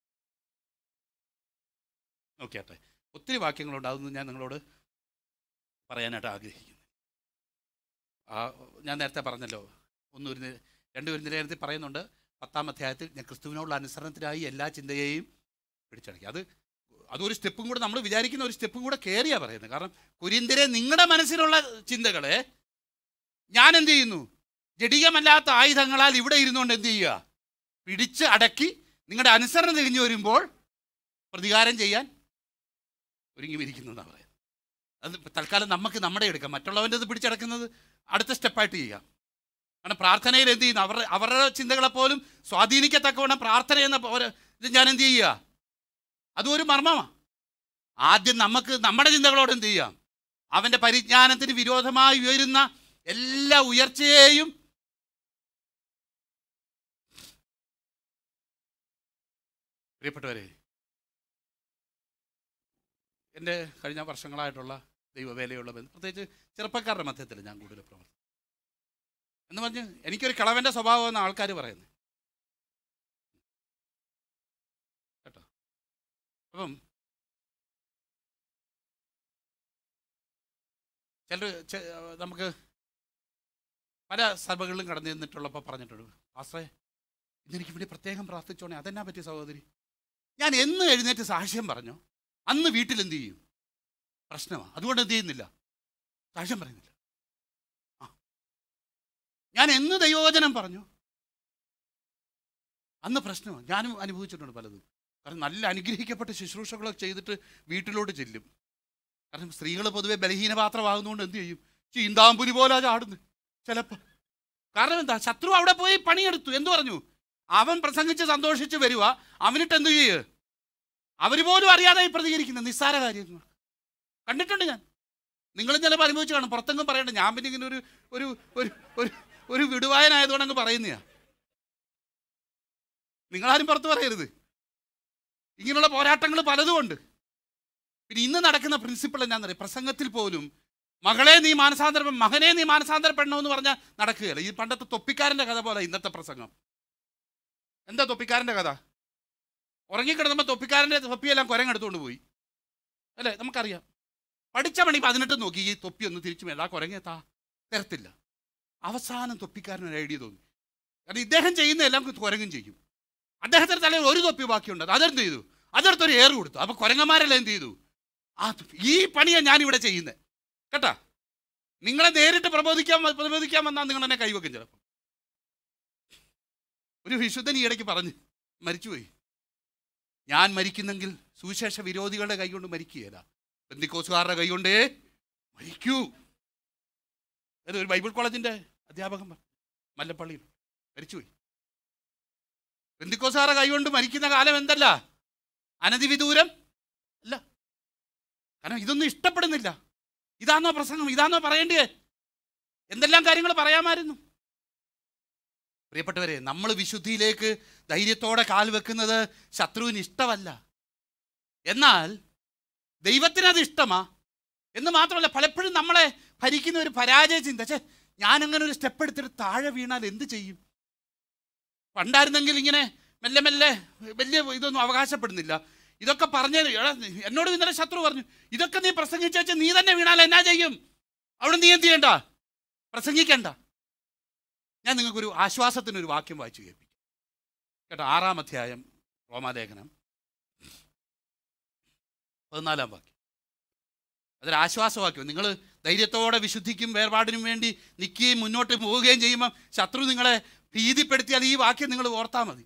നോക്കിയാട്ടെ ഒത്തിരി വാക്യങ്ങളുണ്ട് അതൊന്നും ഞാൻ നിങ്ങളോട് പറയാനായിട്ട് ആഗ്രഹിക്കുന്നു ആ ഞാൻ നേരത്തെ പറഞ്ഞല്ലോ ഒന്ന് ഒരു നി- രണ്ട് ഒരു നേരത്തിൽ പറയുന്നുണ്ട് പത്താം അധ്യായത്തിൽ ഞാൻ ക്രിസ്തുവിനോടുള്ള അനുസരണത്തിനായി എല്ലാ ചിന്തയെയും പിടിച്ചടക്കി അത് അതൊരു സ്റ്റെപ്പും കൂടെ നമ്മൾ വിചാരിക്കുന്ന ഒരു സ്റ്റെപ്പും കൂടെ കയറിയാ പറയുന്നത് കാരണം കുരിന്തിരെ നിങ്ങളുടെ മനസ്സിലുള്ള ചിന്തകളെ ഞാൻ എന്ത് ചെയ്യുന്നു ജഡികമല്ലാത്ത ആയുധങ്ങളാൽ ഇവിടെ ഇരുന്നുകൊണ്ട് എന്ത് ചെയ്യുക പിടിച്ച് അടക്കി നിങ്ങളുടെ അനുസരണം തിരിഞ്ഞു വരുമ്പോൾ പ്രതികാരം ചെയ്യാൻ ഒരുങ്ങിയിരിക്കുന്നു എന്നാണ് പറയുന്നത് അത് തൽക്കാലം നമുക്ക് നമ്മുടെ എടുക്കാം മറ്റുള്ളവൻ്റെ ഇത് പിടിച്ചടക്കുന്നത് അടുത്ത സ്റ്റെപ്പായിട്ട് ചെയ്യാം കാരണം പ്രാർത്ഥനയിൽ എന്ത് ചെയ്യുന്നു അവരുടെ അവരുടെ ചിന്തകളെപ്പോലും സ്വാധീനിക്കത്തക്കവണ്ണം പ്രാർത്ഥന എന്ന ഒരു ഇത് ഞാൻ എന്ത് ചെയ്യുക അതും ഒരു മർമ്മമാണ് ആദ്യം നമുക്ക് നമ്മുടെ ചിന്തകളോട് എന്ത് ചെയ്യാം അവൻ്റെ പരിജ്ഞാനത്തിന് വിരോധമായി ഉയരുന്ന എല്ലാ ഉയർച്ചയെയും പ്രിയപ്പെട്ടവരെ എൻ്റെ കഴിഞ്ഞ വർഷങ്ങളായിട്ടുള്ള ദൈവവേലയുള്ള ബന്ധം പ്രത്യേകിച്ച് ചെറുപ്പക്കാരുടെ മധ്യത്തിൽ ഞാൻ കൂടുതൽ പ്രവർത്തിക്കും എന്ന് പറഞ്ഞ് എനിക്കൊരു കിളവൻ്റെ സ്വഭാവം എന്ന ആൾക്കാർ പറയുന്നത് കേട്ടോ അപ്പം ചിലർ നമുക്ക് പല സഭകളിലും കടന്നു നിന്നിട്ടുള്ളപ്പോൾ പറഞ്ഞിട്ടുണ്ട് ആശ്രയ ഇതെനിക്ക് വേണ്ടി പ്രത്യേകം പ്രാർത്ഥിച്ചോണേ അതെന്നാ പറ്റി സഹോദരി ഞാൻ എന്ന് എഴുന്നേറ്റ് സാക്ഷ്യം പറഞ്ഞു അന്ന് വീട്ടിൽ എന്ത് ചെയ്യും പ്രശ്നമാണ് അതുകൊണ്ട് എന്ത് ചെയ്യുന്നില്ല സാക്ഷ്യം പറയുന്നില്ല ആ ഞാൻ എന്ന് ദൈവവചനം പറഞ്ഞു അന്ന് പ്രശ്നമാണ് ഞാനും അനുഭവിച്ചിട്ടുണ്ട് പലതും കാരണം നല്ല അനുഗ്രഹിക്കപ്പെട്ട ശുശ്രൂഷകളൊക്കെ ചെയ്തിട്ട് വീട്ടിലോട്ട് ചെല്ലും കാരണം സ്ത്രീകൾ പൊതുവെ ബലഹീനപാത്രമാകുന്നതുകൊണ്ട് എന്ത് ചെയ്യും ചീന്താമ്പുലി പോലെ ചാടുന്നു ചിലപ്പോൾ കാരണം എന്താ ശത്രു അവിടെ പോയി പണിയെടുത്തു എന്തു പറഞ്ഞു അവൻ പ്രസംഗിച്ച് സന്തോഷിച്ച് വരിക അവനിട്ട് എന്ത് ചെയ്യ് അവർ പോലും അറിയാതെ പ്രതികരിക്കുന്നത് നിസ്സാര കാര്യങ്ങൾ കണ്ടിട്ടുണ്ട് ഞാൻ നിങ്ങളും ചിലപ്പോൾ അനുഭവിച്ചു കാണും പുറത്തെങ്കിലും പറയണ്ട ഞാൻ പിന്നെ ഇങ്ങനെ ഒരു ഒരു ഒരു ഒരു ഒരു വിടുവായനായതുകൊണ്ട് അങ്ങ് പറയുന്നതാ നിങ്ങളാരും പുറത്ത് പറയരുത് ഇങ്ങനെയുള്ള പോരാട്ടങ്ങൾ പലതും ഉണ്ട് പിന്നെ ഇന്ന് നടക്കുന്ന പ്രിൻസിപ്പിൾ എന്നാന്നറിയാം പ്രസംഗത്തിൽ പോലും മകളെ നീ മാനസാന്തര മകനെ നീ മാനസാന്തരപ്പെടണമെന്ന് പറഞ്ഞാൽ നടക്കുകയല്ല ഈ പണ്ടത്തെ തൊപ്പിക്കാരൻ്റെ കഥ പോലെ ഇന്നത്തെ പ്രസംഗം എന്താ തൊപ്പിക്കാരൻ്റെ കഥ ഉറങ്ങിക്കിടന്നപ്പോൾ തൊപ്പിക്കാരൻ്റെ തൊപ്പിയെല്ലാം കുരങ്ങെടുത്തുകൊണ്ട് പോയി അല്ലേ നമുക്കറിയാം പഠിച്ച മണി പതിനെട്ട് നോക്കി ഈ തൊപ്പി ഒന്ന് തിരിച്ചു മേല ആ കുരങ്ങെത്താ തരത്തില്ല അവസാനം തൊപ്പിക്കാരൻ ഒരു ഐഡിയ തോന്നി കാരണം ഇദ്ദേഹം ചെയ്യുന്ന എല്ലാം കുരങ്ങും ചെയ്യും അദ്ദേഹത്തിൻ്റെ തലയിൽ ഒരു തൊപ്പി ബാക്കിയുണ്ട് അതെന്ത് ചെയ്തു അതെടുത്തൊരു ഏറ് കൊടുത്തു അപ്പോൾ കുരങ്ങന്മാരെല്ലാം എന്ത് ചെയ്തു ആ തൊപ്പി ഈ പണിയാണ് ഞാനിവിടെ ചെയ്യുന്നത് കേട്ടാ നിങ്ങളെ നേരിട്ട് പ്രബോധിക്കാൻ പ്രബോധിക്കാൻ വന്നാൽ നിങ്ങൾ എന്നെ കൈവെക്കും ചിലപ്പോൾ ഒരു വിശുദ്ധൻ ഈ ഇടയ്ക്ക് പറഞ്ഞു മരിച്ചുപോയി ഞാൻ മരിക്കുന്നെങ്കിൽ സുവിശേഷ വിരോധികളുടെ കൈകൊണ്ട് മരിക്കുകയില്ല ബന്ധിക്കോസുകാരുടെ കൈകൊണ്ടേ മരിക്കൂ അത് ഒരു ബൈബിൾ കോളേജിൻ്റെ അധ്യാപകൻ പറഞ്ഞു മല്ലപ്പള്ളിയിൽ മരിച്ചുപോയി ബന്ധിക്കോസുകാരുടെ കൈകൊണ്ട് മരിക്കുന്ന കാലം എന്തല്ല അനധിവിദൂരം അല്ല കാരണം ഇതൊന്നും ഇഷ്ടപ്പെടുന്നില്ല ഇതാണോ പ്രസംഗം ഇതാണോ പറയേണ്ടത് എന്തെല്ലാം കാര്യങ്ങൾ പറയാമായിരുന്നു പ്രിയപ്പെട്ടവരെ നമ്മൾ വിശുദ്ധിയിലേക്ക് ധൈര്യത്തോടെ കാൽ വെക്കുന്നത് ശത്രുവിന് ഇഷ്ടമല്ല എന്നാൽ ദൈവത്തിന് അത് ഇഷ്ടമാ എന്ന് മാത്രമല്ല പലപ്പോഴും നമ്മളെ ഭരിക്കുന്ന ഒരു പരാജയ ചിന്ത ഛേ ഞാൻ അങ്ങനെ ഒരു സ്റ്റെപ്പ് എടുത്തിട്ട് താഴെ വീണാൽ എന്ത് ചെയ്യും പണ്ടായിരുന്നെങ്കിൽ ഇങ്ങനെ മെല്ലെ മെല്ലെ വലിയ ഇതൊന്നും അവകാശപ്പെടുന്നില്ല ഇതൊക്കെ പറഞ്ഞ എന്നോട് ഇന്നലെ ശത്രു പറഞ്ഞു ഇതൊക്കെ നീ പ്രസംഗിച്ചു നീ തന്നെ വീണാൽ എന്നാ ചെയ്യും അവിടെ നീ എന്ത് ചെയ്യണ്ട പ്രസംഗിക്കണ്ട ഞാൻ നിങ്ങൾക്കൊരു ആശ്വാസത്തിനൊരു വാക്യം വായിച്ചു കേൾപ്പിക്കാം കേട്ടോ ആറാം അധ്യായം റോമാലേഖനം പതിനാലാം വാക്യം അതൊരു ആശ്വാസവാക്യം നിങ്ങൾ ധൈര്യത്തോടെ വിശുദ്ധിക്കും വേർപാടിനും വേണ്ടി നിൽക്കുകയും മുന്നോട്ട് പോവുകയും ചെയ്യുമ്പോൾ ശത്രു നിങ്ങളെ ഭീതിപ്പെടുത്തിയാൽ ഈ വാക്യം നിങ്ങൾ ഓർത്താൽ മതി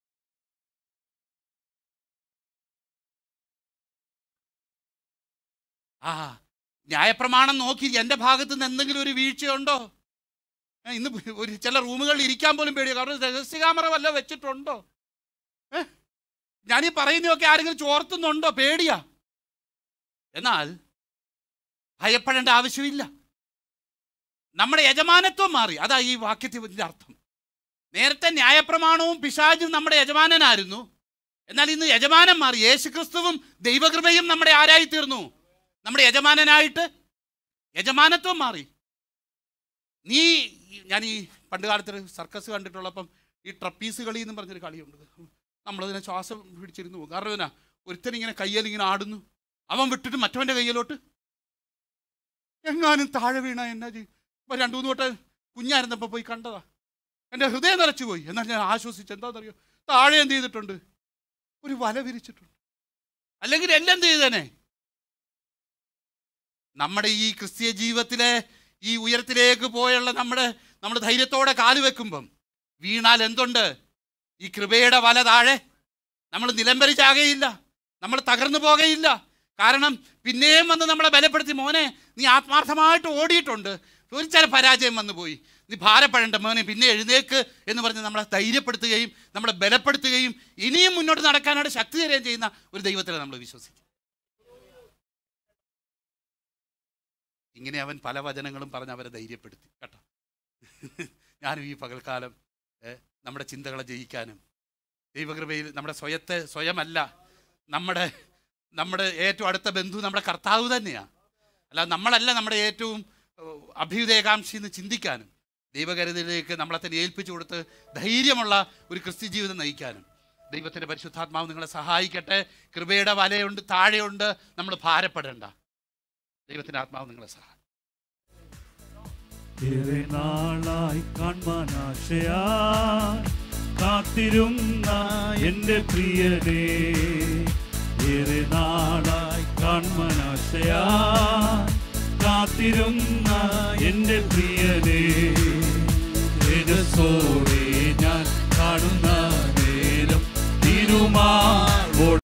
ആ ന്യായപ്രമാണം നോക്കി എൻ്റെ ഭാഗത്ത് നിന്ന് എന്തെങ്കിലും ഒരു വീഴ്ചയുണ്ടോ ഏ, ഇന്ന് ഒരു ചില റൂമുകളിൽ ഇരിക്കാൻ പോലും പേടിയോ കാരണം രഹസ്യ ക്യാമറ വല്ല വെച്ചിട്ടുണ്ടോ ഏ ഞാനീ പറയുന്നതൊക്കെ ആരെങ്കിലും ചോർത്തുന്നുണ്ടോ പേടിയാ എന്നാൽ ഭയപ്പെടേണ്ട ആവശ്യമില്ല നമ്മുടെ യജമാനത്വം മാറി അതാ ഈ വാക്യത്തിൻ്റെ അർത്ഥം നേരത്തെ ന്യായപ്രമാണവും പിശാചും നമ്മുടെ യജമാനനായിരുന്നു എന്നാൽ ഇന്ന് യജമാനൻ മാറി യേശുക്രിസ്തുവും ദൈവകൃപയും നമ്മുടെ ആരായി തീർന്നു നമ്മുടെ യജമാനനായിട്ട് യജമാനത്വം മാറി നീ ഞാൻ ഈ പണ്ട് കാലത്തൊരു സർക്കസ് കണ്ടിട്ടുള്ളപ്പം ഈ ട്രപ്പീസ് കളി എന്ന് പറഞ്ഞൊരു കളിയുണ്ട് നമ്മളതിനെ ശ്വാസം പിടിച്ചിരുന്നു പോകും കാരണം എന്നാ ഒരുത്തൻ ഇങ്ങനെ കയ്യിൽ ഇങ്ങനെ ആടുന്നു അവൻ വിട്ടിട്ട് മറ്റവൻ്റെ കയ്യിലോട്ട് എങ്ങാനും താഴെ വീണ എന്നാ ചെയ്യും ഇപ്പം രണ്ടു മൂന്ന് വട്ടം കുഞ്ഞായിരുന്നപ്പോൾ പോയി കണ്ടതാ എൻ്റെ ഹൃദയം നിറച്ചു പോയി എന്നാൽ ഞാൻ ആശ്വസിച്ചു എന്താണെന്നറിയോ താഴെ എന്ത് ചെയ്തിട്ടുണ്ട് ഒരു വല വിരിച്ചിട്ടുണ്ട് അല്ലെങ്കിൽ എല്ലാം എന്ത് ചെയ്തേനെ നമ്മുടെ ഈ ക്രിസ്തീയ ജീവിതത്തിലെ ഈ ഉയരത്തിലേക്ക് പോയുള്ള നമ്മുടെ നമ്മൾ ധൈര്യത്തോടെ കാല് വെക്കുമ്പം വീണാൽ എന്തുണ്ട് ഈ കൃപയുടെ വല താഴെ നമ്മൾ നിലംബരിച്ചാകയില്ല നമ്മൾ തകർന്നു പോകയില്ല കാരണം പിന്നെയും വന്ന് നമ്മളെ ബലപ്പെടുത്തി മോനെ നീ ആത്മാർത്ഥമായിട്ട് ഓടിയിട്ടുണ്ട് ഒരു ചില പരാജയം വന്നു പോയി നീ ഭാരപ്പെടേണ്ട മോനെ പിന്നെ എഴുന്നേക്ക് എന്ന് പറഞ്ഞ് നമ്മളെ ധൈര്യപ്പെടുത്തുകയും നമ്മളെ ബലപ്പെടുത്തുകയും ഇനിയും മുന്നോട്ട് നടക്കാനായിട്ട് ശക്തി തരുകയും ചെയ്യുന്ന ഒരു ദൈവത്തിലെ നമ്മൾ വിശ്വസിക്കും ഇങ്ങനെ അവൻ പല വചനങ്ങളും പറഞ്ഞ് അവരെ ധൈര്യപ്പെടുത്തി കേട്ടോ ഞാനും ഈ പകൽക്കാലം ഏ, നമ്മുടെ ചിന്തകളെ ജയിക്കാനും ദൈവകൃപയിൽ നമ്മുടെ സ്വയത്തെ സ്വയമല്ല നമ്മുടെ നമ്മുടെ ഏറ്റവും അടുത്ത ബന്ധു നമ്മുടെ കർത്താവ് തന്നെയാണ് അല്ല നമ്മളല്ല നമ്മുടെ ഏറ്റവും ഏഹ്, അഭ്യുദയകാംക്ഷി എന്ന് ചിന്തിക്കാനും ദൈവകരുതലിലേക്ക് നമ്മളെ തന്നെ ഏൽപ്പിച്ചു കൊടുത്ത് ധൈര്യമുള്ള ഒരു ക്രിസ്ത്യ ജീവിതം നയിക്കാനും ദൈവത്തിൻ്റെ പരിശുദ്ധാത്മാവ് നിങ്ങളെ സഹായിക്കട്ടെ കൃപയുടെ വലയുണ്ട് താഴെയുണ്ട് നമ്മൾ ഭാരപ്പെടേണ്ട ദൈവത്തിൻ്റെ ആത്മാവ് നിങ്ങളെ സഹായിക്കും ഏറെ നാളായി കാണാൻ ആശയാ കാത്തിരുന്ന എന്റെ പ്രിയനേ ഏറെ നാളായി കാണാൻ ആശയാ കാത്തിരുന്ന എന്റെ പ്രിയനേ തേജസ്സോടെ ഞാൻ കാണുന്ന നേരം തിരുമാ